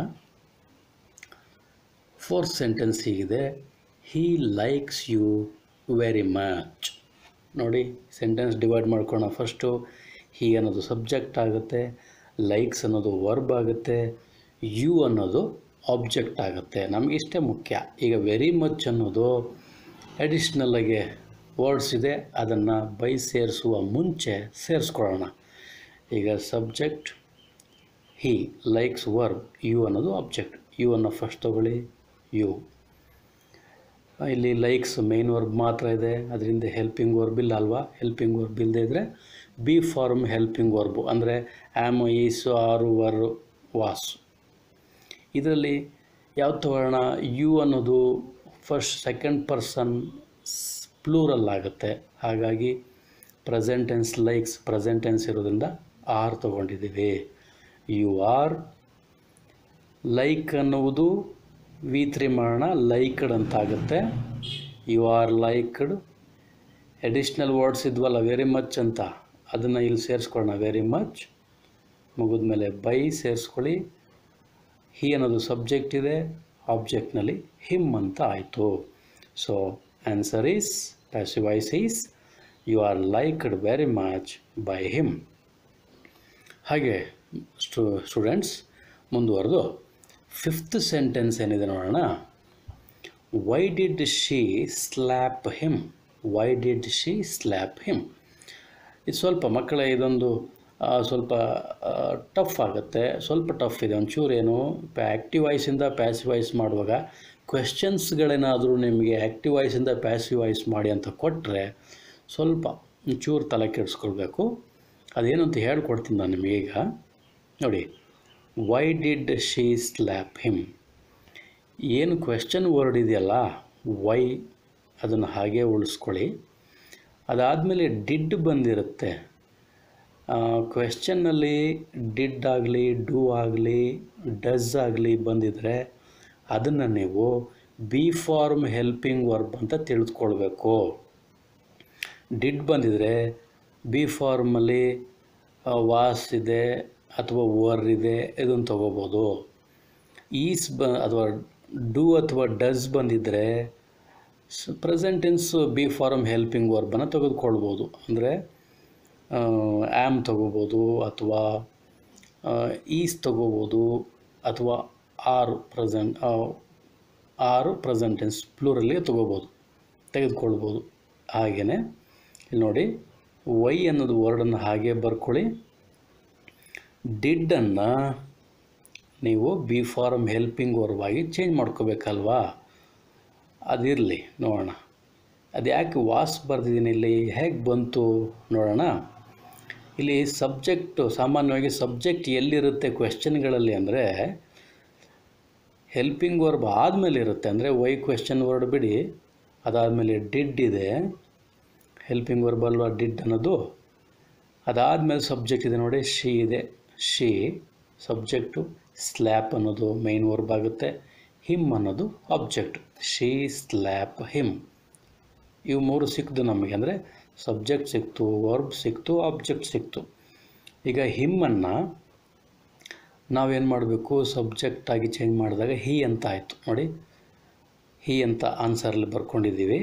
ಫೋರ್ತ್ ಸೆಂಟೆನ್ಸ್ ಹೀಗಿದೆ he likes you very much ನೋಡಿ ಸೆಂಟೆನ್ಸ್ ಡಿವೈಡ್ ಮಾಡ್ಕೊಳ್ಳೋಣ ಫಸ್ಟು ಹೀ ಅನ್ನೋದು ಸಬ್ಜೆಕ್ಟ್ ಆಗುತ್ತೆ ಲೈಕ್ಸ್ ಅನ್ನೋದು ವರ್ಬ್ ಆಗುತ್ತೆ ಯು ಅನ್ನೋದು ಆಬ್ಜೆಕ್ಟ್ ಆಗುತ್ತೆ ನಮಗೆ ಇಷ್ಟೇ ಮುಖ್ಯ ಈಗ ವೆರಿ ಮಚ್ ಅನ್ನೋದು ಅಡಿಷ್ನಲ್ಲಾಗಿ ವರ್ಡ್ಸ್ ಇದೆ ಅದನ್ನು ಬೈ ಸೇರಿಸುವ ಮುಂಚೆ ಸೇರಿಸ್ಕೊಳ್ಳೋಣ ಈಗ subject he likes verb you ಅನ್ನೋದು ಆಬ್ಜೆಕ್ಟ್ ಯು ಅನ್ನೋ ಫಸ್ಟ್ ತಗೊಳ್ಳಿ ಯು ಇಲ್ಲಿ ಲೈಕ್ಸ್ ಮೇನ್ ವರ್ಬ್ ಮಾತ್ರ ಇದೆ ಅದರಿಂದ ಹೆಲ್ಪಿಂಗ್ ವರ್ಬ್ ಇಲ್ಲ ಅಲ್ವಾ ಹೆಲ್ಪಿಂಗ್ ವರ್ಬ್ ಇಲ್ಲದೆ ಇದ್ದರೆ ಬಿ ಫಾರ್ಮ್ ಹೆಲ್ಪಿಂಗ್ ವರ್ಬು ಅಂದರೆ am is are were was ಇದರಲ್ಲಿ ಯಾವ್ದು ತಗೊಳ್ಳೋಣ ಯು ಅನ್ನೋದು ಫಸ್ಟ್ ಸೆಕೆಂಡ್ ಪರ್ಸನ್ ಪ್ಲೂರಲ್ ಆಗುತ್ತೆ ಹಾಗಾಗಿ present tense likes present tense ಇರೋದ್ರಿಂದ ಆರ್ ತೊಗೊಂಡಿದ್ದೀವಿ ಯು ಆರ್ ಲೈಕ್ ಅನ್ನುವುದು ವಿ ತ್ರೀ ಮಾಡೋಣ ಲೈಕ್ಡ್ ಅಂತ ಆಗುತ್ತೆ you are liked additional words ಇದ್ವಲ್ಲ ವೆರಿ ಮಚ್ ಅಂತ ಅದನ್ನು ಇಲ್ಲಿ ಸೇರಿಸ್ಕೊಳ್ಳೋಣ ವೆರಿ ಮಚ್ ಮುಗಿದ್ಮೇಲೆ ಬೈ ಸೇರಿಸ್ಕೊಳ್ಳಿ ಹಿ ಅನ್ನೋದು ಸಬ್ಜೆಕ್ಟ್ ಇದೆ ಆಬ್ಜೆಕ್ಟ್ನಲ್ಲಿ ಹಿಮ್ ಅಂತ ಆಯಿತು so answer is passive is is you are liked very much by him ಹಾಗೆ ಸ್ಟು ಸ್ಟೂಡೆಂಟ್ಸ್ ಮುಂದುವರೆದು ಫಿಫ್ತ್ ಸೆಂಟೆನ್ಸ್ ಏನಿದೆ ನೋಡೋಣ why did she slap him why did she slap him ಇದು ಸ್ವಲ್ಪ ಮಕ್ಕಳ ಇದೊಂದು ಆ, ಸ್ವಲ್ಪ ಟಫ್ ಆಗುತ್ತೆ ಸ್ವಲ್ಪ ಟಫ್ ಇದೆ ಒಂಚೂರು ಏನು ಆ್ಯಕ್ಟಿವ್ ವಾಯ್ಸಿಂದ ಪ್ಯಾಸಿವ್ ವಾಯ್ಸ್ ಮಾಡುವಾಗ ಕ್ವೆಶನ್ಸ್ಗಳೇನಾದರೂ ನಿಮಗೆ ಆ್ಯಕ್ಟಿವ್ ವಾಯ್ಸಿಂದ ಪ್ಯಾಸಿವ್ ವಾಯ್ಸ್ ಮಾಡಿ ಅಂತ ಕೊಟ್ಟರೆ ಸ್ವಲ್ಪ ಒಂಚೂರು ತಲೆ ಕೆಡಿಸ್ಕೊಳ್ಬೇಕು ಅದೇನು ಅಂತ ಹೇಳ್ಕೊಡ್ತೀನಿ ನಾನು ನಿಮಗೆ ಈಗ ನೋಡಿ why did she slap him ಏನು ಕ್ವೆಶ್ಚನ್ ವರ್ಡ್ ಇದೆಯಲ್ಲ ವೈ ಅದನ್ನು ಹಾಗೆ ಉಳಿಸ್ಕೊಳ್ಳಿ ಅದಾದಮೇಲೆ ಡಿಡ್ ಬಂದಿರುತ್ತೆ ಕ್ವೆಶ್ಚನ್ನಲ್ಲಿ ಡಿಡ್ ಆಗಲಿ ಡೂ ಆಗಲಿ ಡಸ್ ಆಗಲಿ ಬಂದಿದ್ದರೆ ಅದನ್ನು ನೀವು ಬಿ ಫಾರ್ಮ್ ಹೆಲ್ಪಿಂಗ್ ವರ್ಬ್ ಅಂತ ತಿಳಿದುಕೊಳ್ಬೇಕು ಡಿಡ್ ಬಂದಿದ್ರೆ ಬಿ ಫಾರ್ಮಲ್ಲಿ ವಾಸ್ ಇದೆ ಅಥವಾ ವರ್ ಇದೆ ಇದನ್ನು ತಗೋಬೋದು ಈಸ್ ಬ ಅಥವಾ ಡೂ ಅಥವಾ ಡಸ್ ಬಂದಿದ್ದರೆ present tense be form helping ವರ್ಬನ್ನು ತೆಗೆದುಕೊಳ್ಬೋದು ಅಂದರೆ ಆ್ಯಮ್ ತಗೋಬೋದು ಅಥವಾ ಈಸ್ ತಗೋಬೋದು ಅಥವಾ are present are present tense ಪ್ಲೂರಲ್ಲಿ ತಗೋಬೋದು ತೆಗೆದುಕೊಳ್ಬೋದು ಹಾಗೆಯೇ ಇಲ್ಲಿ ನೋಡಿ ವೈ ಅನ್ನೋದು ವರ್ಡನ್ನು ಹಾಗೆ ಬರ್ಕೊಳ್ಳಿ ಡಿಡ್ಡನ್ನು ನೀವು ಬಿ ಫಾರ್ಮ್ ಹೆಲ್ಪಿಂಗ್ ವರ್ಬಾಗಿ ಚೇಂಜ್ ಮಾಡ್ಕೋಬೇಕಲ್ವಾ ಅದಿರಲಿ ನೋಡೋಣ ಅದು ಯಾಕೆ ವಾಸ್ ಬರ್ದಿದ್ದೀನಿ ಇಲ್ಲಿ ಹೇಗೆ ಬಂತು ನೋಡೋಣ ಇಲ್ಲಿ ಸಬ್ಜೆಕ್ಟು ಸಾಮಾನ್ಯವಾಗಿ ಸಬ್ಜೆಕ್ಟ್ ಎಲ್ಲಿರುತ್ತೆ ಕ್ವೆಶ್ಚನ್ಗಳಲ್ಲಿ ಅಂದರೆ ಹೆಲ್ಪಿಂಗ್ ವರ್ಬ್ ಆದಮೇಲೆ ಇರುತ್ತೆ ಅಂದರೆ ವೈ ಕ್ವೆಶ್ಚನ್ ವರ್ಡ್ ಬಿಡಿ ಅದಾದಮೇಲೆ ಡಿಡ್ ಇದೆ ಹೆಲ್ಪಿಂಗ್ ವರ್ಬ್ ಅಲ್ವಾ ಡಿಡ್ ಅನ್ನೋದು ಅದಾದಮೇಲೆ ಸಬ್ಜೆಕ್ಟ್ ಇದೆ ನೋಡಿ ಶಿ ಇದೆ ಶಿ ಸಬ್ಜೆಕ್ಟು ಸ್ಲ್ಯಾಪ್ ಅನ್ನೋದು ಮೈನ್ ವರ್ಬ್ ಆಗುತ್ತೆ ಹಿಮ್ ಅನ್ನೋದು ಆಬ್ಜೆಕ್ಟ್ ಶಿ ಸ್ಲ್ಯಾಪ್ ಹಿಮ್ ಇವು ಮೂರು ಸಿಕ್ತು ನಮಗೆ ಅಂದರೆ ಸಬ್ಜೆಕ್ಟ್ ಸಿಕ್ತು ವರ್ಬ್ ಸಿಕ್ತು ಆಬ್ಜೆಕ್ಟ್ ಸಿಕ್ತು ಈಗ ಹಿಮ್ಮನ್ನು ನಾವೇನು ಮಾಡಬೇಕು ಸಬ್ಜೆಕ್ಟಾಗಿ ಚೇಂಜ್ ಮಾಡಿದಾಗ ಹಿ ಅಂತ ಆಯಿತು ನೋಡಿ ಹಿ ಅಂತ ಆನ್ಸರಲ್ಲಿ ಬರ್ಕೊಂಡಿದ್ದೀವಿ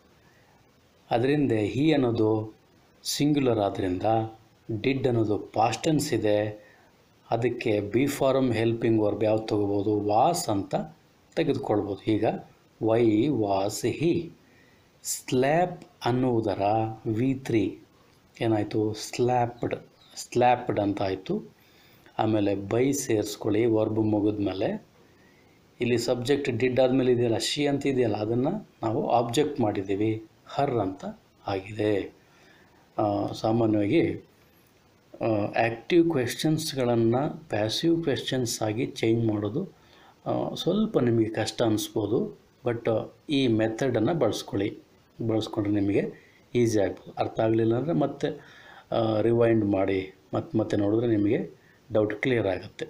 ಅದರಿಂದ ಹಿ ಅನ್ನೋದು ಸಿಂಗ್ಯುಲರ್ ಆದ್ದರಿಂದ ಡಿಡ್ ಅನ್ನೋದು ಪಾಸ್ಟೆನ್ಸ್ ಇದೆ ಅದಕ್ಕೆ ಬಿ ಫಾರಮ್ ಹೆಲ್ಪಿಂಗ್ ವರ್ಬ್ ಯಾವ್ದು ತೊಗೋಬೋದು ವಾಸ್ ಅಂತ ತೆಗೆದುಕೊಳ್ಬೋದು ಈಗ ವೈ ವಾಸ್ ಹಿ ಸ್ಲ್ಯಾಪ್ ಅನ್ನುವುದರ ವಿ ತ್ರೀ ಏನಾಯಿತು ಸ್ಲ್ಯಾಪ್ಡ್ ಸ್ಲ್ಯಾಪ್ಡ್ ಅಂತ ಆಯಿತು ಆಮೇಲೆ ಬೈ ಸೇರಿಸ್ಕೊಳ್ಳಿ ವರ್ಬ್ ಮುಗಿದ್ಮೇಲೆ ಇಲ್ಲಿ ಸಬ್ಜೆಕ್ಟ್ ಡಿಡ್ ಆದಮೇಲೆ ಇದೆಯಲ್ಲ ಶಿ ಅಂತ ಇದೆಯಲ್ಲ ಅದನ್ನು ನಾವು ಆಬ್ಜೆಕ್ಟ್ ಮಾಡಿದ್ದೀವಿ ಹರ್ ಅಂತ ಆಗಿದೆ ಆ, ಸಾಮಾನ್ಯವಾಗಿ ಆ್ಯಕ್ಟಿವ್ ಕ್ವೆಶ್ಚನ್ಸ್ಗಳನ್ನು ಪ್ಯಾಸಿವ್ ಕ್ವೆಶ್ಚನ್ಸ್ ಆಗಿ ಚೇಂಜ್ ಮಾಡೋದು ಆ, ಸ್ವಲ್ಪ ನಿಮಗೆ ಕಷ್ಟ ಅನಿಸ್ಬೋದು ಬಟ್ ಈ ಮೆಥಡನ್ನು ಬಳಸ್ಕೊಳ್ಳಿ ಬಳಸ್ಕೊಂಡ್ರೆ ನಿಮಗೆ ಈಸಿ ಆಗ್ಬೋದು ಅರ್ಥ ಆಗಲಿಲ್ಲ ಅಂದರೆ ಮತ್ತೆ ರಿವೈಂಡ್ ಮಾಡಿ ಮತ್ತೆ ಮತ್ತೆ ನೋಡಿದ್ರೆ ನಿಮಗೆ ಡೌಟ್ ಕ್ಲಿಯರ್ ಆಗುತ್ತೆ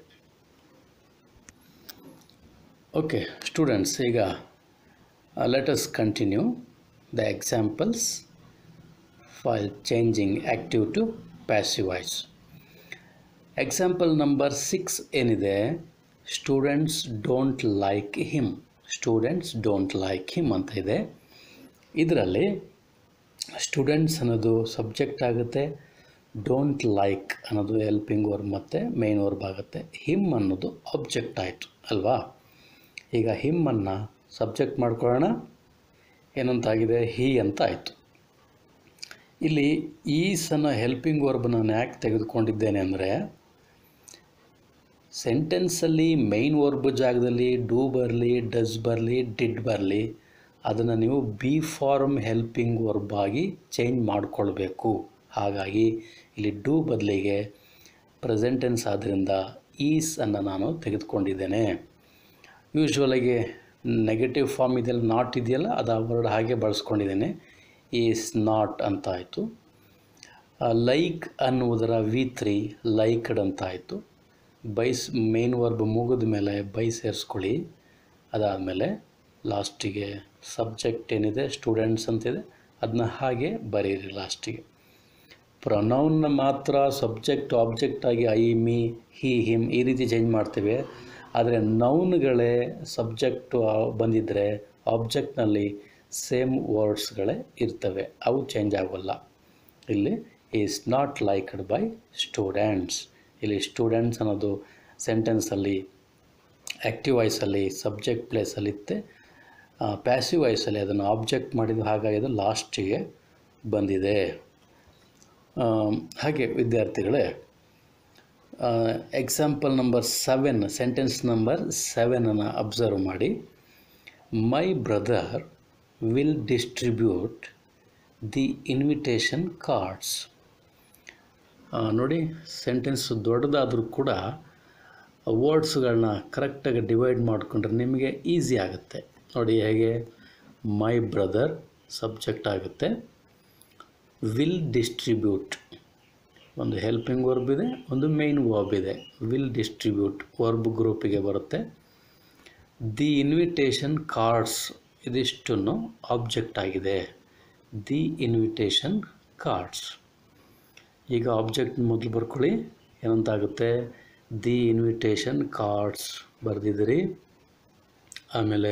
ಓಕೆ ಸ್ಟೂಡೆಂಟ್ಸ್ ಈಗ let us continue the examples while changing active to passive voice. Example number six ಏನಿದೆ students don't like him students don't like him ಅಂತ ಇದೆ ಇದರಲ್ಲಿ ಸ್ಟೂಡೆಂಟ್ಸ್ ಅನ್ನೋದು ಸಬ್ಜೆಕ್ಟ್ ಆಗುತ್ತೆ ಡೋಂಟ್ ಲೈಕ್ ಅನ್ನೋದು ಹೆಲ್ಪಿಂಗ್ ವರ್ಬ್ ಮತ್ತು ಮೇನ್ ವರ್ಬ್ ಆಗುತ್ತೆ ಹಿಮ್ ಅನ್ನೋದು ಆಬ್ಜೆಕ್ಟ್ ಆಯಿತು ಅಲ್ವಾ ಈಗ ಹಿಮ್ಮನ್ನು ಸಬ್ಜೆಕ್ಟ್ ಮಾಡ್ಕೊಳ್ಳೋಣ ಏನಂತಾಗಿದೆ ಹಿ ಅಂತ ಆಯಿತು ಇಲ್ಲಿ ಈಸ್ ಅನ್ನೋ ಹೆಲ್ಪಿಂಗ್ ವರ್ಬ್ ನಾನು ಯಾಕೆ ತೆಗೆದುಕೊಂಡಿದ್ದೇನೆ ಅಂದರೆ ಸೆಂಟೆನ್ಸಲ್ಲಿ ಮೈನ್ ವರ್ಬ್ ಜಾಗದಲ್ಲಿ ಡೂ ಬರಲಿ ಡಸ್ ಬರಲಿ ಡಿಡ್ ಬರಲಿ ಅದನ್ನು ನೀವು ಬಿ ಫಾರ್ಮ್ ಹೆಲ್ಪಿಂಗ್ ವರ್ಬ್ ಆಗಿ ಚೇಂಜ್ ಮಾಡಿಕೊಳ್ಬೇಕು ಹಾಗಾಗಿ ಇಲ್ಲಿ ಡೂ ಬದಲಿಗೆ ಪ್ರೆಸೆಂಟೆನ್ಸ್ ಆದ್ದರಿಂದ ಈಸ್ ಅನ್ನು ನಾನು ತೆಗೆದುಕೊಂಡಿದ್ದೇನೆ ಯೂಶ್ವಲಾಗಿ ನೆಗೆಟಿವ್ ಫಾರ್ಮ್ ಇದೆಯಲ್ಲ ನಾಟ್ ಇದೆಯಲ್ಲ ಅದು ಆ ವರ್ಡ್ ಹಾಗೆ ಬಳಸ್ಕೊಂಡಿದ್ದೇನೆ ಈಸ್ ನಾಟ್ ಅಂತ ಆಯಿತು ಲೈಕ್ ಅನ್ನುವುದರ ವಿ ತ್ರೀ ಲೈಕ್ಡ್ ಅಂತ ಆಯಿತು ಬೈಸ್ ಮೇನ್ ವರ್ಬ್ ಮುಗಿದ ಮೇಲೆ ಬೈ ಸೇರಿಸ್ಕೊಳ್ಳಿ ಅದಾದಮೇಲೆ ಲಾಸ್ಟಿಗೆ ಸಬ್ಜೆಕ್ಟ್ ಏನಿದೆ ಸ್ಟೂಡೆಂಟ್ಸ್ ಅಂತಿದೆ ಅದನ್ನ ಹಾಗೆ ಬರೀರಿ ಲಾಸ್ಟಿಗೆ ಪ್ರೊನೌನ್ನ ಮಾತ್ರ ಸಬ್ಜೆಕ್ಟ್ ಆಬ್ಜೆಕ್ಟ್ ಆಗಿ ಐ ಮೀ ಹಿ ಹಿಮ್ ಈ ರೀತಿ ಚೇಂಜ್ ಮಾಡ್ತೇವೆ ಆದರೆ ನೌನ್ಗಳೇ ಸಬ್ಜೆಕ್ಟು ಬಂದಿದ್ದರೆ ಆಬ್ಜೆಕ್ಟ್ನಲ್ಲಿ ಸೇಮ್ ವರ್ಡ್ಸ್ಗಳೇ ಇರ್ತವೆ ಅವು ಚೇಂಜ್ ಆಗೋಲ್ಲ ಇಲ್ಲಿ is not liked by students ಇಲ್ಲಿ ಸ್ಟೂಡೆಂಟ್ಸ್ ಅನ್ನೋದು ಸೆಂಟೆನ್ಸಲ್ಲಿ ಆ್ಯಕ್ಟಿವ್ ವಾಯ್ಸಲ್ಲಿ ಸಬ್ಜೆಕ್ಟ್ ಪ್ಲೇಸಲ್ಲಿ ಇತ್ತೆ ಪ್ಯಾಸಿವ್ ವಾಯ್ಸಲ್ಲಿ ಅದನ್ನು ಆಬ್ಜೆಕ್ಟ್ ಮಾಡಿದ್ದು ಹಾಗಾಗಿ ಅದು ಲಾಸ್ಟಿಗೆ ಬಂದಿದೆ ಹಾಗೆ ವಿದ್ಯಾರ್ಥಿಗಳೇ example number seven sentence number ಸೆವೆನನ್ನು ಅಬ್ಸರ್ವ್ ಮಾಡಿ my brother will distribute the invitation cards ನೋಡಿ ಸೆಂಟೆನ್ಸ್ ದೊಡ್ಡದಾದರೂ ಕೂಡ ವರ್ಡ್ಸ್ಗಳನ್ನ ಕರೆಕ್ಟಾಗಿ ಡಿವೈಡ್ ಮಾಡಿಕೊಂಡ್ರೆ ನಿಮಗೆ ಈಸಿ ಆಗುತ್ತೆ ನೋಡಿ ಹೇಗೆ ಮೈ ಬ್ರದರ್ ಸಬ್ಜೆಕ್ಟ್ ಆಗುತ್ತೆ ವಿಲ್ ಡಿಸ್ಟ್ರಿಬ್ಯೂಟ್ ಒಂದು ಹೆಲ್ಪಿಂಗ್ ವರ್ಬ್ ಇದೆ ಒಂದು ಮೇನ್ ವರ್ಬ್ ಇದೆ ವಿಲ್ ಡಿಸ್ಟ್ರಿಬ್ಯೂಟ್ ವರ್ಬ್ ಗ್ರೂಪಿಗೆ ಬರುತ್ತೆ ದಿ ಇನ್ವಿಟೇಷನ್ ಕಾರ್ಡ್ಸ್ ಇದಿಷ್ಟನ್ನು ಆಬ್ಜೆಕ್ಟ್ ಆಗಿದೆ ದಿ ಇನ್ವಿಟೇಷನ್ ಕಾರ್ಡ್ಸ್ ಈಗ ಆಬ್ಜೆಕ್ಟ್ ಮೊದಲು ಬರ್ಕೊಳ್ಳಿ ಏನಂತಾಗುತ್ತೆ ದಿ ಇನ್ವಿಟೇಷನ್ ಕಾರ್ಡ್ಸ್ ಬರೆದಿದ್ದೀರಿ ಆಮೇಲೆ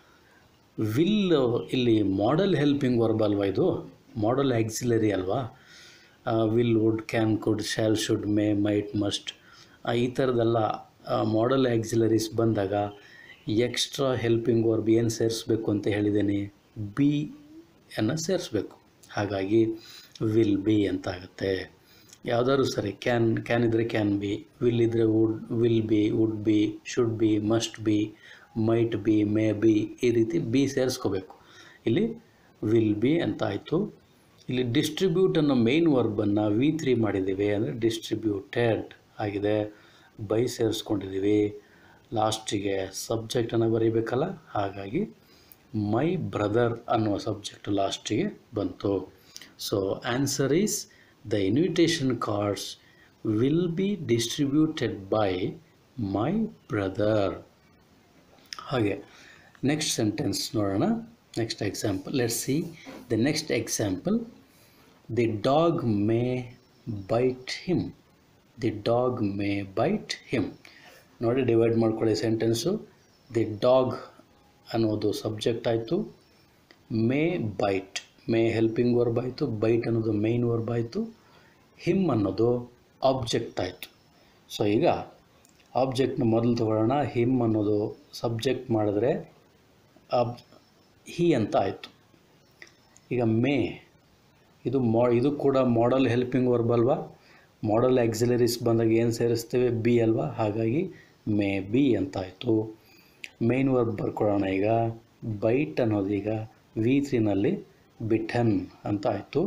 ವಿಲ್ ಇಲ್ಲಿ ಮಾಡೆಲ್ ಹೆಲ್ಪಿಂಗ್ ವರ್ಬ್ ಅಲ್ವಾ ಇದು ಮಾಡೆಲ್ ಆಕ್ಸಿಲರಿ ಅಲ್ವಾ will would can could shall should may might must ಈ ಥರದ್ದೆಲ್ಲ ಮಾಡೆಲ್ ಆಕ್ಸಿಲರೀಸ್ ಬಂದಾಗ ಎಕ್ಸ್ಟ್ರಾ ಹೆಲ್ಪಿಂಗ್ ವರ್ಬ್ ಏನು ಸೇರಿಸ್ಬೇಕು ಅಂತ ಹೇಳಿದ್ದೀನಿ ಬಿ ಅನ್ನು ಸೇರಿಸ್ಬೇಕು ಹಾಗಾಗಿ ವಿಲ್ ಬಿ ಅಂತ ಆಗುತ್ತೆ ಯಾವುದಾದ್ರು ಸರಿ ಕ್ಯಾನ್ ಕ್ಯಾನ್ ಇದ್ದರೆ ಕ್ಯಾನ್ ಬಿ ವಿಲ್ ಇದ್ದರೆ would will be would be should be must be might be may be ಈ ರೀತಿ ಬಿ ಸೇರಿಸ್ಕೋಬೇಕು ಇಲ್ಲಿ ವಿಲ್ ಬಿ ಅಂತ ಆಯಿತು ಇಲ್ಲಿ ಡಿಸ್ಟ್ರಿಬ್ಯೂಟ್ ಅನ್ನೋ ಮೇನ್ ವರ್ಬನ್ನು ವಿ ತ್ರೀ ಮಾಡಿದ್ದೀವಿ ಅಂದರೆ ಡಿಸ್ಟ್ರಿಬ್ಯೂಟೆಡ್ ಆಗಿದೆ ಬೈ ಸೇರಿಸ್ಕೊಂಡಿದ್ದೀವಿ ಲಾಸ್ಟಿಗೆ ಸಬ್ಜೆಕ್ಟನ್ನು ಬರೀಬೇಕಲ್ಲ ಹಾಗಾಗಿ ಮೈ ಬ್ರದರ್ ಅನ್ನುವ ಸಬ್ಜೆಕ್ಟ್ ಲಾಸ್ಟಿಗೆ ಬಂತು so answer is the invitation cards will be distributed by my brother ಹಾಗೆ ನೆಕ್ಸ್ಟ್ ಸೆಂಟೆನ್ಸ್ ನೋಡೋಣ next example let see the next example the dog may bite him the dog may bite him ನೋಡಿ divide ಮಾಡ್ಕೊಳ್ಳಿ sentence the dog ಅನ್ನೋದು subject ಆಯಿತು may bite may helping verb ಆಯಿತು bite ಅನ್ನೋದು main verb ಆಯಿತು him ಅನ್ನೋದು object ಆಯಿತು so ಈಗ ಆಬ್ಜೆಕ್ಟ್ನ ಮೊದಲು ತಗೊಳ್ಳೋಣ ಹಿಮ್ ಅನ್ನೋದು ಸಬ್ಜೆಕ್ಟ್ ಮಾಡಿದ್ರೆ ಅಬ್ ಹಿ ಅಂತ ಆಯಿತು ಈಗ ಮೇ ಇದು ಮಾ ಇದು ಕೂಡ ಮಾಡಲ್ ಹೆಲ್ಪಿಂಗ್ ವರ್ಬ್ ಅಲ್ವಾ ಮಾಡಲ್ ಆಕ್ಸಿಲರೀಸ್ ಬಂದಾಗ ಏನು ಸೇರಿಸ್ತೇವೆ ಬಿ ಅಲ್ವಾ ಹಾಗಾಗಿ ಮೇ ಬಿ ಅಂತ ಆಯಿತು ಮೇನ್ ವರ್ಬ್ ಬರ್ಕೊಳ್ಳೋಣ ಈಗ ಬೈಟ್ ಅನ್ನೋದು ಈಗ ವಿ ತ್ರೀನಲ್ಲಿ ಬಿಟನ್ ಅಂತ ಆಯಿತು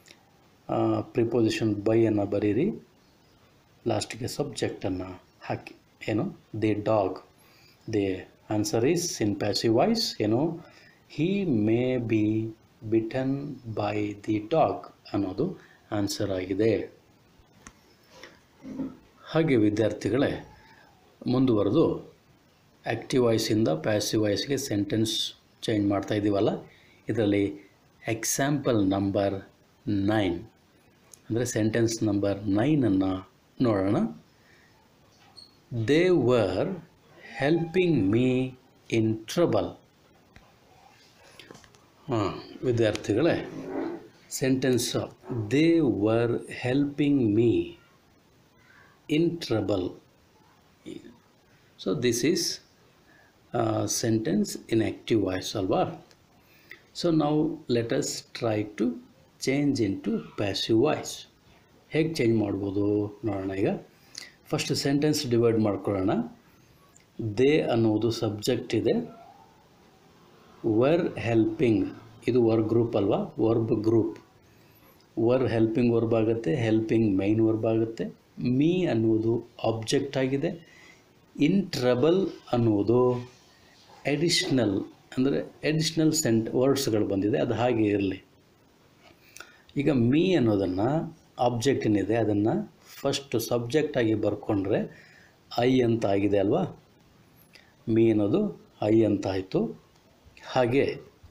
ಪ್ರಿಪೊಸಿಷನ್ ಬೈ ಅನ್ನು ಬರೀರಿ ಲಾಸ್ಟಿಗೆ ಸಬ್ಜೆಕ್ಟನ್ನು ಹಾಕಿ ಏನು the dog the answer is in passive voice ಏನು he may be bitten by the dog ಅನ್ನೋದು ಆನ್ಸರ್ ಆಗಿದೆ ಹಾಗೆ ವಿದ್ಯಾರ್ಥಿಗಳೇ ಮುಂದುವರೆದು ಆ್ಯಕ್ಟಿವ್ ವಾಯ್ಸಿಂದ ಪ್ಯಾಸಿವ್ ವಾಯ್ಸ್ಗೆ ಸೆಂಟೆನ್ಸ್ ಚೇಂಜ್ ಮಾಡ್ತಾ ಇದ್ದೀವಲ್ಲ ಇದರಲ್ಲಿ ಎಕ್ಸಾಂಪಲ್ ನಂಬರ್ ನೈನ್ ಅಂದರೆ ಸೆಂಟೆನ್ಸ್ ನಂಬರ್ ನೈನನ್ನು ನೋಡೋಣ they were helping me in trouble ಹಾಂ ವಿದ್ಯಾರ್ಥಿಗಳೇ sentence they were helping me in trouble so this is sentence in active voice ಅಲ್ವಾ ಸೊ ನಾವು let us try to change into passive voice ಹೇಗೆ change ಮಾಡ್ಬೋದು ನೋಡೋಣ ಈಗ first sentence divide ಮಾಡ್ಕೊಳ್ಳೋಣ they ಅನ್ನೋದು ಸಬ್ಜೆಕ್ಟ್ ಇದೆ ವರ್ ಹೆಲ್ಪಿಂಗ್ ಇದು ವರ್ ಗ್ರೂಪ್ ಅಲ್ವಾ verb group were helping verb ಆಗುತ್ತೆ ಹೆಲ್ಪಿಂಗ್ ಮೈನ್ ವರ್ಬ್ ಆಗುತ್ತೆ ಮೀ ಅನ್ನುವುದು ಆಬ್ಜೆಕ್ಟ್ ಆಗಿದೆ ಇನ್ ಟ್ರಬಲ್ ಅನ್ನುವುದು ಎಡಿಷ್ನಲ್ ಅಂದರೆ ಎಡಿಷ್ನಲ್ ಸೆಂಟ್ ವರ್ಡ್ಸ್ಗಳು ಬಂದಿದೆ ಅದು ಹಾಗೆ ಇರಲಿ ಈಗ ಮೀ ಅನ್ನೋದನ್ನು ಆಬ್ಜೆಕ್ಟ್ ಏನಿದೆ ಅದನ್ನು ಫಸ್ಟ್ ಸಬ್ಜೆಕ್ಟಾಗಿ ಬರ್ಕೊಂಡ್ರೆ ಐ ಅಂತ ಆಗಿದೆ ಅಲ್ವಾ ಮೀ ಅನ್ನೋದು ಐ ಅಂತ ಆಯಿತು ಹಾಗೆ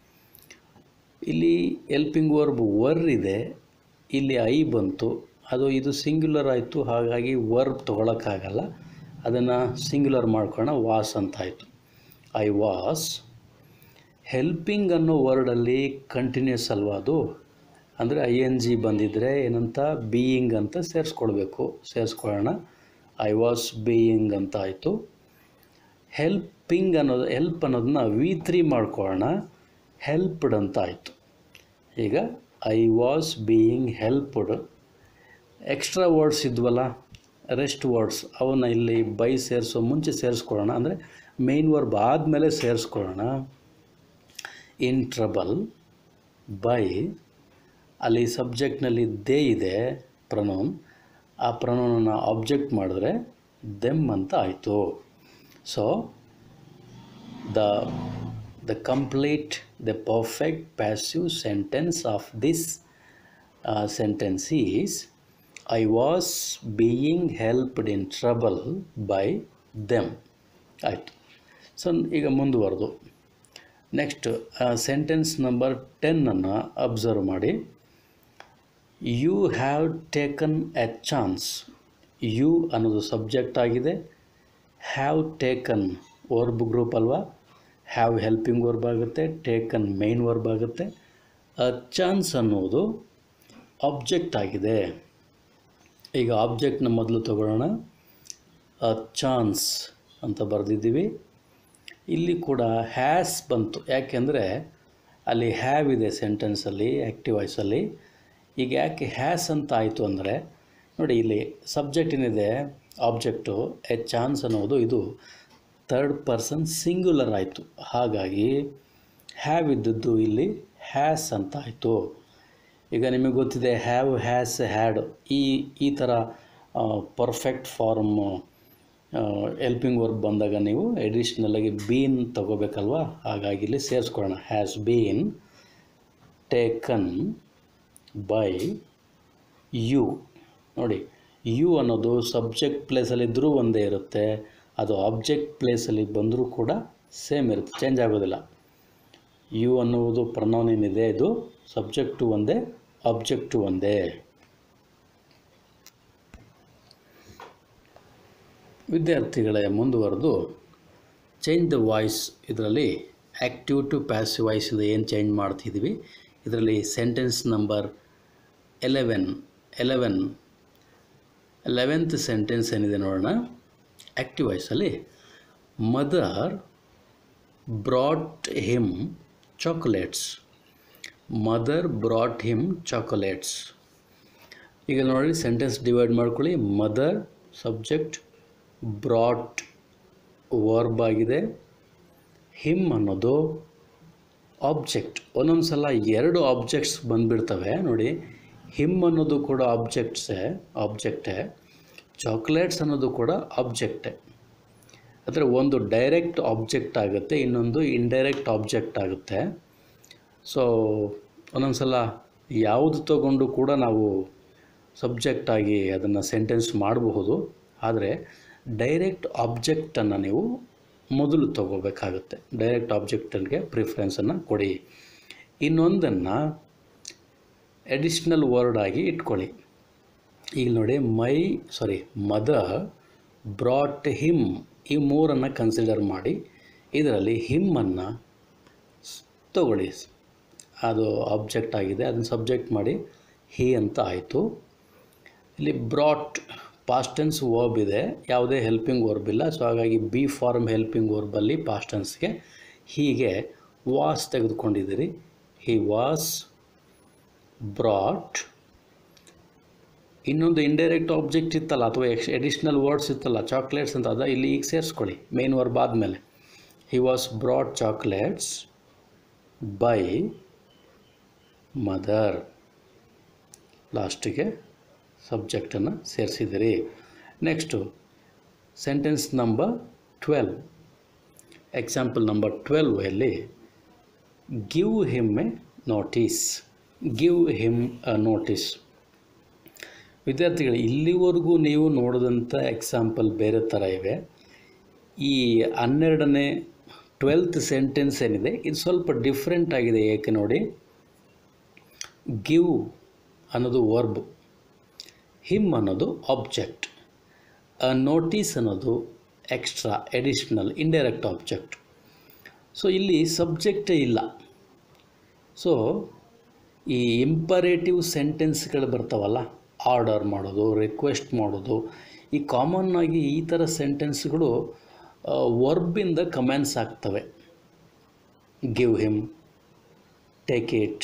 ಇಲ್ಲಿ ಎಲ್ಪಿಂಗ್ ವರ್ಬ್ ವರ್ ಇದೆ ಇಲ್ಲಿ ಐ ಬಂತು ಅದು ಇದು ಸಿಂಗ್ಯುಲರ್ ಆಯಿತು ಹಾಗಾಗಿ ವರ್ಬ್ ತೊಗೊಳಕ್ಕಾಗಲ್ಲ ಅದನ್ನು ಸಿಂಗ್ಯುಲರ್ ಮಾಡ್ಕೊಳ್ಳೋಣ ವಾಸ್ ಅಂತ ಆಯಿತು ಐ ವಾಸ್ ಹೆಲ್ಪಿಂಗ್ ಅನ್ನೋ ವರ್ಡಲ್ಲಿ ಕಂಟಿನ್ಯೂಸ್ ಅಲ್ವಾ ಅದು ಅಂದರೆ ಐ ಎನ್ ಜಿ ಬಂದಿದ್ದರೆ ಏನಂತ ಬೀಯಿಂಗ್ ಅಂತ ಸೇರಿಸ್ಕೊಳ್ಬೇಕು ಸೇರಿಸ್ಕೊಳ್ಳೋಣ ಐ ವಾಸ್ ಬೀಯಿಂಗ್ ಅಂತ ಆಯಿತು ಹೆಲ್ಪಿಂಗ್ ಅನ್ನೋದು ಹೆಲ್ಪ್ ಅನ್ನೋದನ್ನ ವಿ ತ್ರೀ ಮಾಡ್ಕೊಳ್ಳೋಣ ಹೆಲ್ಪ್ಡ್ ಅಂತ ಆಯಿತು ಈಗ I was being helped extra words ಇದ್ವಲ್ಲ ರೆಸ್ಟ್ ವರ್ಡ್ಸ್ ಅವನ್ನ ಇಲ್ಲಿ ಬೈ ಸೇರಿಸೋ ಮುಂಚೆ ಸೇರಿಸ್ಕೊಳ್ಳೋಣ ಅಂದರೆ ಮೇನ್ ವರ್ಬ್ ಆದಮೇಲೆ ಸೇರಿಸ್ಕೊಳ್ಳೋಣ ಇನ್ ಟ್ರಬಲ್ ಬೈ ಅಲ್ಲಿ ಸಬ್ಜೆಕ್ಟ್ನಲ್ಲಿ ದೇ ಇದೆ ಪ್ರನೌನ್ ಆ ಪ್ರನೌನನ್ನು ಆಬ್ಜೆಕ್ಟ್ ಮಾಡಿದ್ರೆ ದೆಮ್ ಅಂತ ಆಯಿತು so the the complete the perfect passive sentence of this sentence is I was being helped in trouble by them ಆಯಿತು ಸೊ ಈಗ ಮುಂದುವರೆದು ನೆಕ್ಸ್ಟ್ ಸೆಂಟೆನ್ಸ್ ನಂಬರ್ ಟೆನ್ನನ್ನು ಅಬ್ಸರ್ವ್ ಮಾಡಿ you have taken a chance you ಅನ್ನೋದು subject ಆಗಿದೆ have taken verb group ಅಲ್ವಾ have helping verb ಆಗುತ್ತೆ taken main verb ಆಗುತ್ತೆ ಅ ಚಾನ್ಸ್ ಅನ್ನೋದು ಆಬ್ಜೆಕ್ಟ್ ಆಗಿದೆ ಈಗ ಆಬ್ಜೆಕ್ಟ್ನ ಮೊದಲು ತಗೊಳ್ಳೋಣ ಅ ಚಾನ್ಸ್ ಅಂತ ಬರೆದಿದ್ದೀವಿ ಇಲ್ಲಿ ಕೂಡ ಹ್ಯಾಸ್ ಬಂತು ಯಾಕೆಂದರೆ ಅಲ್ಲಿ ಹ್ಯಾವ್ ಇದೆ ಸೆಂಟೆನ್ಸಲ್ಲಿ ಆ್ಯಕ್ಟಿವ್ ವಾಯ್ಸಲ್ಲಿ ಈಗ ಯಾಕೆ ಹ್ಯಾಸ್ ಅಂತ ಆಯಿತು ಅಂದರೆ ನೋಡಿ ಇಲ್ಲಿ ಸಬ್ಜೆಕ್ಟ್ ಏನಿದೆ ಆಬ್ಜೆಕ್ಟು ಎ ಚಾನ್ಸ್ ಅನ್ನೋದು ಇದು ಥರ್ಡ್ ಪರ್ಸನ್ ಸಿಂಗ್ಯುಲರ್ ಆಯಿತು ಹಾಗಾಗಿ ಹ್ಯಾವ್ ಇದ್ದದ್ದು ಇಲ್ಲಿ ಹ್ಯಾಸ್ ಅಂತ ಆಯಿತು ಈಗ ನಿಮಗೆ ಗೊತ್ತಿದೆ ಹ್ಯಾವ್ ಹ್ಯಾಸ್ ಹ್ಯಾಡ್ ಈ ಈ ಥರ ಪರ್ಫೆಕ್ಟ್ ಫಾರ್ಮ್ ಎಲ್ಪಿಂಗ್ ವರ್ಕ್ ಬಂದಾಗ ನೀವು ಎಡಿಷ್ನಲಾಗಿ ಬೀನ್ ತಗೋಬೇಕಲ್ವಾ ಹಾಗಾಗಿ ಇಲ್ಲಿ ಸೇರಿಸ್ಕೊಳ್ಳೋಣ has been taken by you ನೋಡಿ ಯು ಅನ್ನೋದು ಸಬ್ಜೆಕ್ಟ್ ಪ್ಲೇಸಲ್ಲಿದ್ದರೂ ಒಂದೇ ಇರುತ್ತೆ ಅದು ಆಬ್ಜೆಕ್ಟ್ ಪ್ಲೇಸಲ್ಲಿ ಬಂದರೂ ಕೂಡ ಸೇಮ್ ಇರುತ್ತೆ ಚೇಂಜ್ ಆಗೋದಿಲ್ಲ ಯು ಅನ್ನುವುದು ಪ್ರನೌನ್ ಏನಿದೆ ಇದು ಸಬ್ಜೆಕ್ಟು ಒಂದೇ ಆಬ್ಜೆಕ್ಟು ಒಂದೇ ವಿದ್ಯಾರ್ಥಿಗಳೇ ಮುಂದುವರೆದು ಚೇಂಜ್ ದ ವಾಯ್ಸ್ ಇದರಲ್ಲಿ ಆ್ಯಕ್ಟಿವ್ ಟು ಪ್ಯಾಸಿವ್ ವಾಯ್ಸಿಂದ ಏನು ಚೇಂಜ್ ಮಾಡ್ತಿದ್ವಿ ಇದರಲ್ಲಿ sentence number eleven eleven eleventh sentence ಏನಿದೆ ನೋಡೋಣ ಆ್ಯಕ್ಟಿವ್ ವಾಯ್ಸಲ್ಲಿ mother brought him chocolates mother brought him chocolates ಈಗ ನೋಡಿ ಸೆಂಟೆನ್ಸ್ ಡಿವೈಡ್ ಮಾಡ್ಕೊಳ್ಳಿ ಮದರ್ ಸಬ್ಜೆಕ್ಟ್ ಬ್ರಾಟ್ ವರ್ಬ್ ಆಗಿದೆ ಹಿಮ್ ಅನ್ನೋದು ಆಬ್ಜೆಕ್ಟ್ ಒಂದೊಂದು ಸಲ ಎರಡು ಆಬ್ಜೆಕ್ಟ್ಸ್ ಬಂದುಬಿಡ್ತವೆ ನೋಡಿ ಹಿಮ್ ಅನ್ನೋದು ಕೂಡ ಆಬ್ಜೆಕ್ಟ್ಸೇ ಆಬ್ಜೆಕ್ಟೇ ಚಾಕ್ಲೇಟ್ಸ್ ಅನ್ನೋದು ಕೂಡ ಆಬ್ಜೆಕ್ಟೇ ಅಂದರೆ ಒಂದು ಡೈರೆಕ್ಟ್ ಆಬ್ಜೆಕ್ಟ್ ಆಗುತ್ತೆ ಇನ್ನೊಂದು ಇಂಡೈರೆಕ್ಟ್ ಆಬ್ಜೆಕ್ಟ್ ಆಗುತ್ತೆ ಸೊ ಒಂದೊಂದು ಸಲ ಯಾವುದು ತಗೊಂಡು ಕೂಡ ನಾವು ಸಬ್ಜೆಕ್ಟಾಗಿ ಅದನ್ನು ಸೆಂಟೆನ್ಸ್ ಮಾಡಬಹುದು ಆದರೆ ಡೈರೆಕ್ಟ್ ಆಬ್ಜೆಕ್ಟನ್ನು ನೀವು ಮೊದಲು ತಗೋಬೇಕಾಗುತ್ತೆ ಡೈರೆಕ್ಟ್ ಆಬ್ಜೆಕ್ಟನ್ಗೆ ಪ್ರಿಫರೆನ್ಸನ್ನು ಕೊಡಿ ಇನ್ನೊಂದನ್ನು ಎಡಿಷ್ನಲ್ ವರ್ಡ್ ಆಗಿ ಇಟ್ಕೊಳ್ಳಿ ಈಗ ನೋಡಿ my sorry mother brought him ಈ ಮೂರನ್ನು ಕನ್ಸಿಡರ್ ಮಾಡಿ ಇದರಲ್ಲಿ ಹಿಮ್ಮನ್ನು ತಗೊಳ್ಳಿ ಅದು ಆಬ್ಜೆಕ್ಟ್ ಆಗಿದೆ ಅದನ್ನು ಸಬ್ಜೆಕ್ಟ್ ಮಾಡಿ ಹಿ ಅಂತ ಆಯಿತು ಇಲ್ಲಿ ಬ್ರಾಟ್ ಪಾಸ್ಟೆನ್ಸ್ ವರ್ಬ್ ಇದೆ ಯಾವುದೇ ಹೆಲ್ಪಿಂಗ್ ವರ್ಬ್ ಇಲ್ಲ ಸೊ ಹಾಗಾಗಿ ಬಿ ಫಾರ್ಮ್ ಹೆಲ್ಪಿಂಗ್ ವರ್ಬಲ್ಲಿ ಪಾಸ್ಟೆನ್ಸ್ಗೆ ಹೀಗೆ ವಾಸ್ ತೆಗೆದುಕೊಂಡಿದ್ದೀರಿ ಹಿ ವಾಸ್ ಬ್ರಾಟ್ ಇನ್ನೊಂದು ಇಂಡೈರೆಕ್ಟ್ ಆಬ್ಜೆಕ್ಟ್ ಇತ್ತಲ್ಲ ಅಥವಾ ಎಕ್ಸ್ ಎಡಿಷ್ನಲ್ ವರ್ಡ್ಸ್ ಇತ್ತಲ್ಲ ಚಾಕ್ಲೇಟ್ಸ್ ಅಂತ ಅದ ಇಲ್ಲಿ ಈಗ ಸೇರಿಸ್ಕೊಳ್ಳಿ ಮೇನ್ ವರ್ಬ್ ಆದಮೇಲೆ he was brought chocolates by mother ಲಾಸ್ಟಿಗೆ ಸಬ್ಜೆಕ್ಟನ್ನು ಸೇರಿಸಿದಿರಿ next sentence number twelve example number twelve ಅಲ್ಲಿ give him a notice give him a notice ವಿದ್ಯಾರ್ಥಿಗಳು ಇಲ್ಲಿವರೆಗೂ ನೀವು ನೋಡಿದಂಥ ಎಕ್ಸಾಂಪಲ್ ಬೇರೆ ಥರ ಇವೆ ಈ ಹನ್ನೆರಡನೇ ಟ್ವೆಲ್ತ್ ಸೆಂಟೆನ್ಸ್ ಏನಿದೆ ಇದು ಸ್ವಲ್ಪ ಡಿಫ್ರೆಂಟ್ ಆಗಿದೆ ಏಕೆ ನೋಡಿ ಗಿವ್ ಅನ್ನೋದು ವರ್ಬ್ ಹಿಮ್ ಅನ್ನೋದು ಆಬ್ಜೆಕ್ಟ್ ಅ ನೋಟಿಸ್ ಅನ್ನೋದು extra additional indirect object so ಇಲ್ಲಿ ಸಬ್ಜೆಕ್ಟೇ ಇಲ್ಲ ಸೊ ಈ ಇಂಪರೇಟಿವ್ ಸೆಂಟೆನ್ಸ್ಗಳು ಬರ್ತಾವಲ್ಲ ಆರ್ಡರ್ ಮಾಡೋದು ರಿಕ್ವೆಸ್ಟ್ ಮಾಡೋದು ಈ ಕಾಮನ್ ಆಗಿ ಈ ಥರ ಸೆಂಟೆನ್ಸ್ಗಳು ವರ್ಬಿಂದ ಕಮೆಂಟ್ಸ್ ಆಗ್ತವೆ give him take it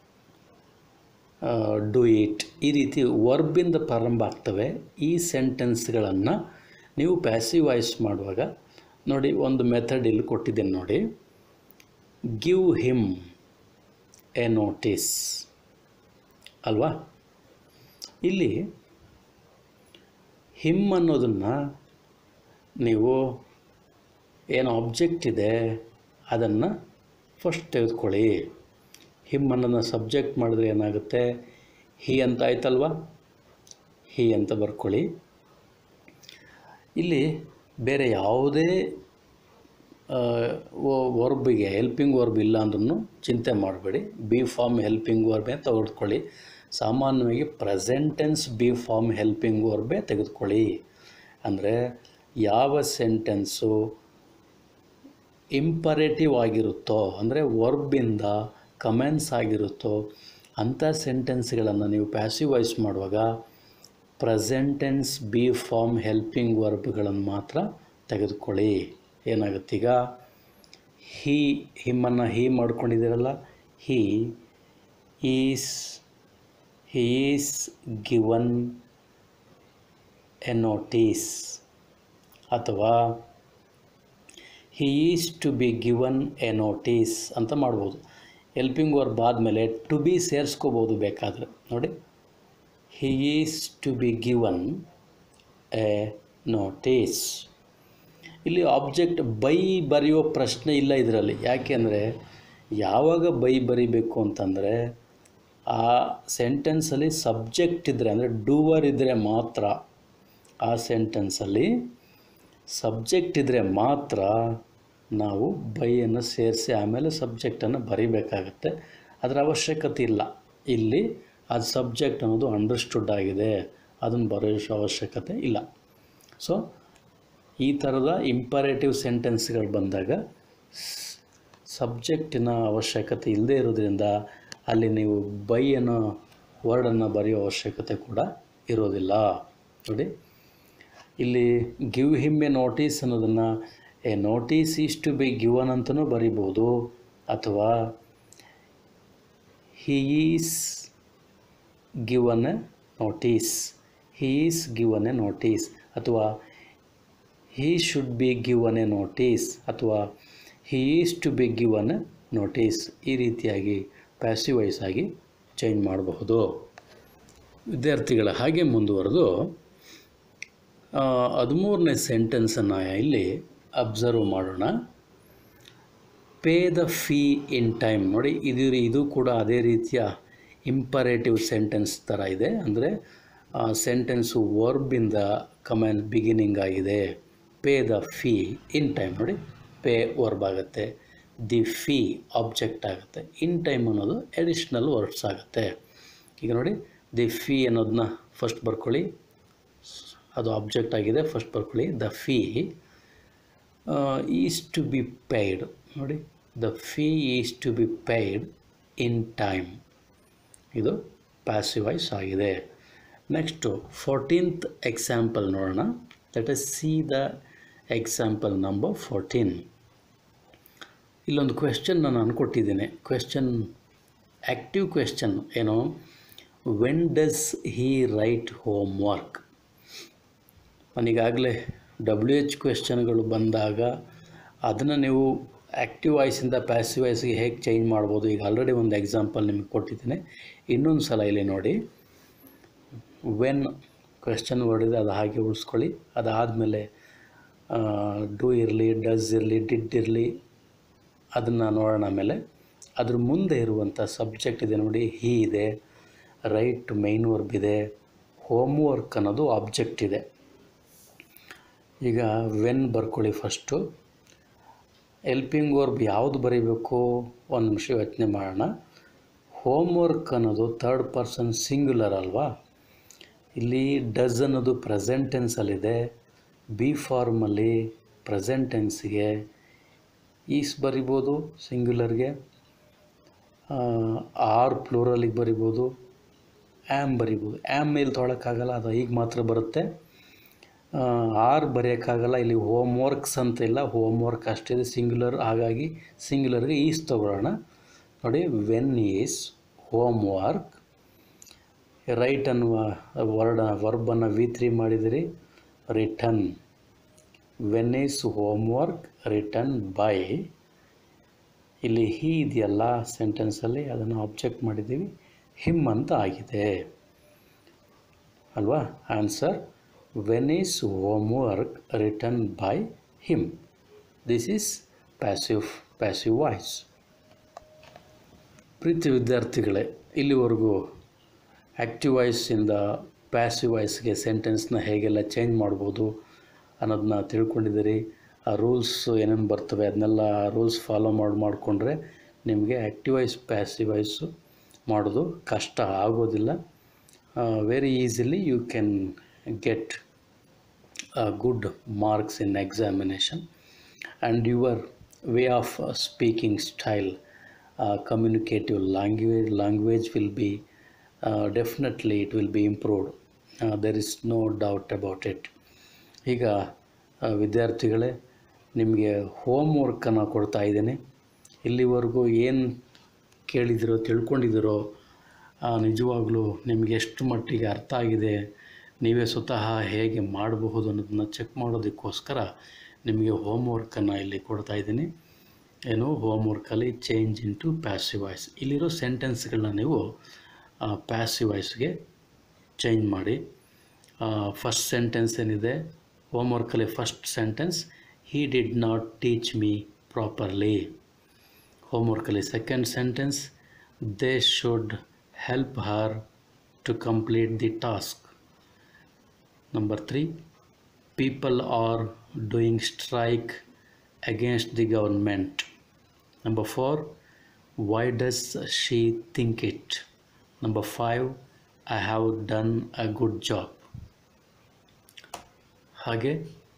do it ಈ ರೀತಿ ವರ್ಬಿಂದ ಪ್ರಾರಂಭ ಆಗ್ತವೆ ಈ ಸೆಂಟೆನ್ಸ್ಗಳನ್ನು ನೀವು ಪ್ಯಾಸಿವ್ ವಾಯ್ಸ್ ಮಾಡುವಾಗ ನೋಡಿ ಒಂದು ಮೆಥಡ್ ಇಲ್ಲಿ ಕೊಟ್ಟಿದ್ದೇನೆ ನೋಡಿ ಗಿವ್ ಹಿಮ್ ಎ ನೋಟಿಸ್ ಅಲ್ವಾ ಇಲ್ಲಿ ಹಿಮ್ ಅನ್ನೋದನ್ನು ನೀವು ಏನು ಆಬ್ಜೆಕ್ಟ್ ಇದೆ ಅದನ್ನು ಫಸ್ಟ್ ತೆಗೆದುಕೊಳ್ಳಿ ಹಿಮ್ ಅನ್ನೋದನ್ನ ಸಬ್ಜೆಕ್ಟ್ ಮಾಡಿದ್ರೆ ಏನಾಗುತ್ತೆ ಹಿ ಅಂತ ಆಯ್ತಲ್ವಾ ಹಿ ಅಂತ ಬರ್ಕೊಳ್ಳಿ ಇಲ್ಲಿ ಬೇರೆ ಯಾವುದೇ ವರ್ಬಿಗೆ ಹೆಲ್ಪಿಂಗ್ ವರ್ಬ್ ಇಲ್ಲ ಅಂದ್ರೂ ಚಿಂತೆ ಮಾಡಬೇಡಿ ಬಿ ಫಾರ್ಮ್ ಹೆಲ್ಪಿಂಗ್ ವರ್ಬೇ ತೆಗೆದುಕೊಳ್ಳಿ ಸಾಮಾನ್ಯವಾಗಿ ಪ್ರೆಸೆಂಟೆನ್ಸ್ ಬಿ ಫಾರ್ಮ್ ಹೆಲ್ಪಿಂಗ್ ವರ್ಬೇ ತೆಗೆದುಕೊಳ್ಳಿ ಅಂದರೆ ಯಾವ ಸೆಂಟೆನ್ಸು ಇಂಪರೇಟಿವ್ ಆಗಿರುತ್ತೋ ಅಂದರೆ ವರ್ಬಿಂದ ಕಮೆಂಟ್ಸ್ ಆಗಿರುತ್ತೋ ಅಂಥ ಸೆಂಟೆನ್ಸ್ಗಳನ್ನು ನೀವು ಪ್ಯಾಸಿವ್ ವಾಯ್ಸ್ ಮಾಡುವಾಗ ಪ್ರೆಸೆಂಟೆನ್ಸ್ ಬಿ ಫಾರ್ಮ್ ಹೆಲ್ಪಿಂಗ್ ವರ್ಬ್ಗಳನ್ನು ಮಾತ್ರ ತೆಗೆದುಕೊಳ್ಳಿ ಏನಾಗುತ್ತೀಗ ಹೀ ಹಿಮ್ಮನ್ನು ಹೀ ಮಾಡ್ಕೊಂಡಿದ್ದೀರಲ್ಲ he is he is given a notice ಅಥವಾ he is to be given a notice ಅಂತ ಮಾಡ್ಬೋದು ಹೆಲ್ಪಿಂಗ್ ವರ್ಬ್ ಆದಮೇಲೆ ಟು ಬಿ ಸೇರಿಸ್ಕೋಬೋದು ಬೇಕಾದರೆ ನೋಡಿ he is to be given a notice ಇಲ್ಲಿ ಆಬ್ಜೆಕ್ಟ್ ಬೈ ಬರೆಯೋ ಪ್ರಶ್ನೆ ಇಲ್ಲ ಇದರಲ್ಲಿ ಯಾಕೆಂದರೆ ಯಾವಾಗ ಬೈ ಬರಿಬೇಕು ಅಂತಂದರೆ ಆ ಸೆಂಟೆನ್ಸಲ್ಲಿ ಸಬ್ಜೆಕ್ಟ್ ಇದ್ದರೆ ಅಂದರೆ ಡೂವರ್ ಇದ್ದರೆ ಮಾತ್ರ ಆ ಸೆಂಟೆನ್ಸಲ್ಲಿ ಸಬ್ಜೆಕ್ಟ್ ಇದ್ದರೆ ಮಾತ್ರ ನಾವು ಬೈಯನ್ನು ಸೇರಿಸಿ ಆಮೇಲೆ ಸಬ್ಜೆಕ್ಟನ್ನು ಬರಿಬೇಕಾಗತ್ತೆ ಅದರ ಅವಶ್ಯಕತೆ ಇಲ್ಲ ಇಲ್ಲಿ ಅದು ಸಬ್ಜೆಕ್ಟ್ ಅನ್ನೋದು ಅಂಡರ್ಸ್ಟುಡ್ ಆಗಿದೆ ಅದನ್ನು ಬರೆಯೋ ಅವಶ್ಯಕತೆ ಇಲ್ಲ ಸೊ ಈ ಥರದ ಇಂಪರೇಟಿವ್ ಸೆಂಟೆನ್ಸ್ಗಳು ಬಂದಾಗ ಸಬ್ಜೆಕ್ಟಿನ ಅವಶ್ಯಕತೆ ಇಲ್ಲದೇ ಇರೋದ್ರಿಂದ ಅಲ್ಲಿ ನೀವು ಬೈ ಅನ್ನೋ ವರ್ಡನ್ನು ಬರೆಯೋ ಅವಶ್ಯಕತೆ ಕೂಡ ಇರೋದಿಲ್ಲ ನೋಡಿ ಇಲ್ಲಿ ಗಿವ್ ಹಿಮ್ ಎ ನೋಟಿಸ್ ಅನ್ನೋದನ್ನು a notice is to be given ಅಂತಲೂ ಬರಿಬೋದು ಅಥವಾ he is given a notice he is given a notice ಅಥವಾ he should be given a notice ಅಥವಾ he is to be given a notice ಈ ರೀತಿಯಾಗಿ passive voice ಆಗಿ change ಮಾಡಬಹುದು ವಿದ್ಯಾರ್ಥಿಗಳ ಹಾಗೆ ಮುಂದುವರೆದು ಹದಿಮೂರನೇ ಸೆಂಟೆನ್ಸನ್ನು ಇಲ್ಲಿ ಅಬ್ಸರ್ವ್ ಮಾಡೋಣ pay the fee in time ನೋಡಿ ಇದು ಇದು ಕೂಡ ಅದೇ ರೀತಿಯ ಇಂಪರೇಟಿವ್ ಸೆಂಟೆನ್ಸ್ ಥರ ಇದೆ ಅಂದರೆ ಸೆಂಟೆನ್ಸು ವರ್ಬಿಂದ ಕಮೆಂಟ್ ಬಿಗಿನಿಂಗ್ ಆಗಿದೆ pay the fee in time ನೋಡಿ ಪೇ ವರ್ಬ್ ಆಗುತ್ತೆ ದಿ ಫೀ ಆಬ್ಜೆಕ್ಟ್ ಆಗುತ್ತೆ ಇನ್ ಟೈಮ್ ಅನ್ನೋದು ಎಡಿಷ್ನಲ್ ವರ್ಡ್ಸ್ ಆಗುತ್ತೆ ಈಗ ನೋಡಿ ದಿ ಫೀ ಅನ್ನೋದನ್ನ ಫಸ್ಟ್ ಬರ್ಕೊಳ್ಳಿ ಅದು ಆಬ್ಜೆಕ್ಟ್ ಆಗಿದೆ ಫಸ್ಟ್ ಬರ್ಕೊಳ್ಳಿ the fee is to be paid ನೋಡಿ the fee is to be paid in time ಇದು ಪ್ಯಾಸಿವ್ ವಾಯ್ಸ್ ಆಗಿದೆ ನೆಕ್ಸ್ಟು ಫೋರ್ಟೀನ್ತ್ ಎಕ್ಸಾಂಪಲ್ ನೋಡೋಣ that is see the example number fourteen ಇಲ್ಲೊಂದು ಕ್ವೆಶ್ಚನ್ ನಾನು ಅನ್ಕೊಟ್ಟಿದ್ದೇನೆ ಕ್ವೆಶ್ಚನ್ ಆ್ಯಕ್ಟಿವ್ ಕ್ವೆಶ್ಚನ್ ಏನು when does he write homework ನನಗಾಗಲೇ W H ಕ್ವೆಶ್ಚನ್ಗಳು ಬಂದಾಗ ಅದನ್ನು ನೀವು ಆ್ಯಕ್ಟಿವ್ ವಾಯ್ಸಿಂದ ಪ್ಯಾಸಿವ್ ವಾಯ್ಸ್ಗೆ ಹೇಗೆ ಚೇಂಜ್ ಮಾಡ್ಬೋದು ಈಗ ಆಲ್ರೆಡಿ ಒಂದು ಎಕ್ಸಾಂಪಲ್ ನಿಮಗೆ ಕೊಟ್ಟಿದ್ದೇನೆ ಇನ್ನೊಂದು ಸಲ ಇಲ್ಲಿ ನೋಡಿ ವೆನ್ ಕ್ವೆಶ್ಚನ್ ವರ್ಡ್ ಇದೆ ಅದು ಹಾಗೆ ಉಳಿಸ್ಕೊಳ್ಳಿ ಅದಾದಮೇಲೆ ಡೂ ಇರಲಿ ಡಸ್ ಇರಲಿ ಡಿಡ್ ಇರಲಿ ಅದನ್ನು ನೋಡೋಣ ಆಮೇಲೆ ಅದ್ರ ಮುಂದೆ ಇರುವಂಥ ಸಬ್ಜೆಕ್ಟ್ ಇದೆ ನೋಡಿ ಹಿ ಇದೆ ರೈಟ್ ಮೈನ್ ವರ್ಬ್ ಇದೆ ಹೋಮ್ ವರ್ಕ್ ಅನ್ನೋದು ಆಬ್ಜೆಕ್ಟ್ ಇದೆ ಈಗ ವೆನ್ ಬರ್ಕೊಳ್ಳಿ ಫಸ್ಟು ಎಲ್ಪಿಂಗ್ ವರ್ಬ್ ಯಾವುದು ಬರೀಬೇಕು ಒಂದು ನಿಮಿಷ ಯೋಚನೆ ಮಾಡೋಣ ಹೋಮ್ ವರ್ಕ್ ಅನ್ನೋದು ಥರ್ಡ್ ಪರ್ಸನ್ ಸಿಂಗ್ಯುಲರ್ ಅಲ್ವಾ ಇಲ್ಲಿ ಡಸ್ ಅನ್ನೋದು ಪ್ರೆಸೆಂಟ್ ಟೆನ್ಸಲ್ಲಿದೆ ಬಿ ಫಾರ್ಮಲ್ಲಿ ಪ್ರೆಸೆಂಟ್ ಟೆನ್ಸ್ಗೆ ಈಸ್ ಬರಿಬೋದು ಸಿಂಗ್ಯುಲರ್ಗೆ ಆರ್ ಪ್ಲೂರಲಿಗೆ ಬರಿಬೋದು ಆ್ಯಮ್ ಬರಿಬೋದು ಆ್ಯಮ್ ಮೇಲೆ ತೊಗೊಳಕ್ಕಾಗಲ್ಲ ಅದು ಈಗ ಮಾತ್ರ ಬರುತ್ತೆ ಆರ್ ಬರೆಯೋಕ್ಕಾಗಲ್ಲ ಇಲ್ಲಿ ಹೋಮ್ ವರ್ಕ್ಸ್ ಅಂತ ಇಲ್ಲ ಹೋಮ್ ವರ್ಕ್ ಅಷ್ಟಿದೆ ಸಿಂಗ್ಯುಲರ್ ಹಾಗಾಗಿ ಸಿಂಗ್ಯುಲರ್ಗೆ ಈಸ್ ತೊಗೊಳ್ಳೋಣ ನೋಡಿ when is homework write ಅನ್ನುವ ವರ್ಡ್ ವರ್ಬನ್ನು ವಿ ತ್ರೀ ಮಾಡಿದಿರಿ written when is homework written by ಇಲ್ಲಿ ಹಿ ಇದೆಯಲ್ಲ ಸೆಂಟೆನ್ಸಲ್ಲಿ ಅದನ್ನು ಆಬ್ಜೆಕ್ಟ್ ಮಾಡಿದ್ದೀವಿ ಹಿಮ್ ಅಂತ ಆಗಿದೆ ಅಲ್ವಾ answer when is homework written by him this is passive passive voice ಪ್ರೀತಿ ವಿದ್ಯಾರ್ಥಿಗಳೇ ಇಲ್ಲಿವರೆಗೂ ಆ್ಯಕ್ಟಿವ್ ವಾಯ್ಸಿಂದ ಪ್ಯಾಸಿವ್ ವಾಯ್ಸ್ಗೆ ಸೆಂಟೆನ್ಸ್ನ ಹೇಗೆಲ್ಲ ಚೇಂಜ್ ಮಾಡ್ಬೋದು ಅನ್ನೋದನ್ನ ತಿಳ್ಕೊಂಡಿದ್ದೀರಿ ಆ ರೂಲ್ಸ್ ಏನೇನು ಬರ್ತವೆ ಅದನ್ನೆಲ್ಲ ರೂಲ್ಸ್ ಫಾಲೋ ಮಾಡಿ ಮಾಡಿಕೊಂಡ್ರೆ ನಿಮಗೆ ಆ್ಯಕ್ಟಿವ್ ವಾಯ್ಸ್ ಪ್ಯಾಸಿವ್ ವಾಯ್ಸು ಮಾಡೋದು ಕಷ್ಟ ಆಗೋದಿಲ್ಲ very easily you can get good marks in examination and your way of speaking style communicative language language will be uh, definitely it will be improved uh, there is no doubt about it ಈಗ ಆ, ವಿದ್ಯಾರ್ಥಿಗಳೇ ನಿಮಗೆ home ವರ್ಕನ್ನು ಕೊಡ್ತಾ ಇದ್ದೀನಿ ಇಲ್ಲಿವರೆಗೂ ಏನು ಕೇಳಿದಿರೋ ತಿಳ್ಕೊಂಡಿದ್ದೀರೋ ಆ, ನಿಜವಾಗ್ಲೂ ನಿಮಗೆ ಎಷ್ಟು ಮಟ್ಟಿಗೆ ಅರ್ಥ ಆಗಿದೆ ನೀವೇ ಸ್ವತಃ ಹೇಗೆ ಮಾಡಬಹುದು ಅನ್ನೋದನ್ನ ಚೆಕ್ ಮಾಡೋದಕ್ಕೋಸ್ಕರ ನಿಮಗೆ ಹೋಮ್ ವರ್ಕನ್ನು ಇಲ್ಲಿ ಕೊಡ್ತಾ ಇದ್ದೀನಿ ಏನು ಹೋಮ್ ವರ್ಕಲ್ಲಿ ಚೇಂಜ್ ಇಂಟು ಪ್ಯಾಸಿವ್ ವಾಯ್ಸ್ ಇಲ್ಲಿರೋ ಸೆಂಟೆನ್ಸ್ಗಳನ್ನ ನೀವು ಪ್ಯಾಸಿವ್ ವಾಯ್ಸ್ಗೆ ಚೇಂಜ್ ಮಾಡಿ ಫಸ್ಟ್ ಸೆಂಟೆನ್ಸ್ ಏನಿದೆ ಹೋಮ್ ವರ್ಕಲ್ಲಿ first sentence he did not teach me properly ಹೋಮ್ ವರ್ಕಲ್ಲಿ second sentence they should help her to complete the task number three people are doing strike against the government number 4 why does she think it number 5 i have done a good job ಹಾಗೆ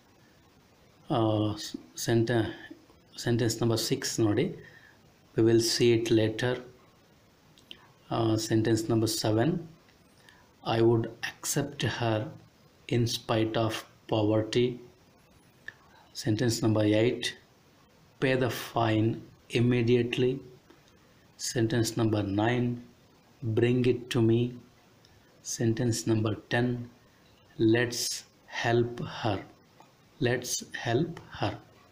ಸೆಂಟ sentence number six ನೋಡಿ we will see it later sentence number seven I would accept her in spite of poverty. Sentence number 8 Pay the fine immediately. Sentence number 9 Bring it to me. Sentence number 10 Let's help her. Let's help her.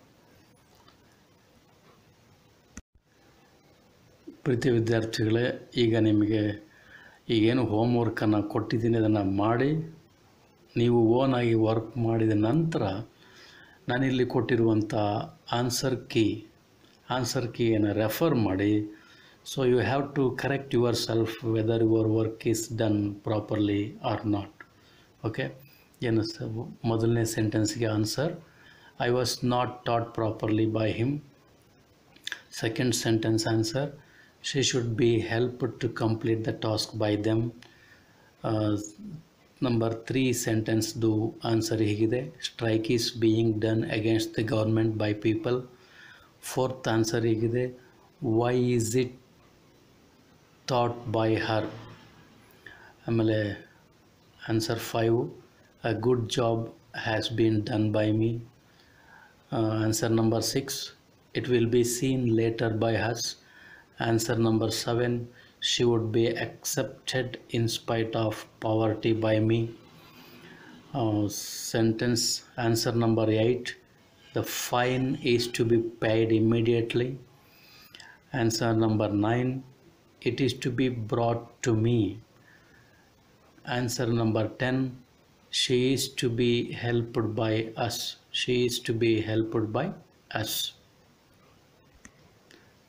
ಪ್ರೀತಿ ವಿದ್ಯಾರ್ಥಿಗಳೇ ಈಗ ನಿಮಗೆ ಈಗೇನು home ವರ್ಕನ್ನು ಕೊಟ್ಟಿದ್ದೀನಿ ಅದನ್ನು ಮಾಡಿ ನೀವು ಓನಾಗಿ work ಮಾಡಿದ ನಂತರ ನಾನಿಲ್ಲಿ ಕೊಟ್ಟಿರುವಂಥ ಆನ್ಸರ್ ಕೀ ಆನ್ಸರ್ ಕೀಯನ್ನು ರೆಫರ್ ಮಾಡಿ so you have to correct yourself whether your work is done properly or not okay ಏನು ಸ ಮೊದಲನೇ ಸೆಂಟೆನ್ಸ್ಗೆ answer I was not taught properly by him second sentence answer she should be helped to complete the task by them Uh, number three sentence ದು answer ಹೀಗಿದೆ strike is being done against the government by people fourth answer ಹೀಗಿದೆ why is it thought by her ಆಮೇಲೆ answer five a good job has been done by me answer number six it will be seen later by us. Answer number 7 She would be accepted in spite of poverty by me. Uh, sentence answer number 8 The fine is to be paid immediately. Answer number 9 It is to be brought to me. Answer number 10 She is to be helped by us. She is to be helped by us.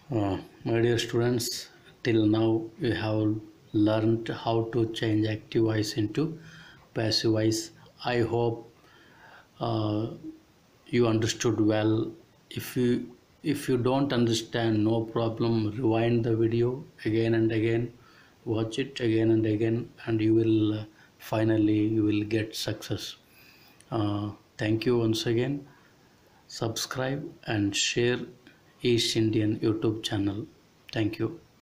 Uh, my dear students, till now you have learned how to change active voice into passive voice. I hope uh, you understood well. If you if you don't understand, no problem. Rewind the video again and again. Watch it again and again, and you will uh, finally you will get success. Uh, thank you once again. Subscribe and share East Indian YouTube channel. Thank you.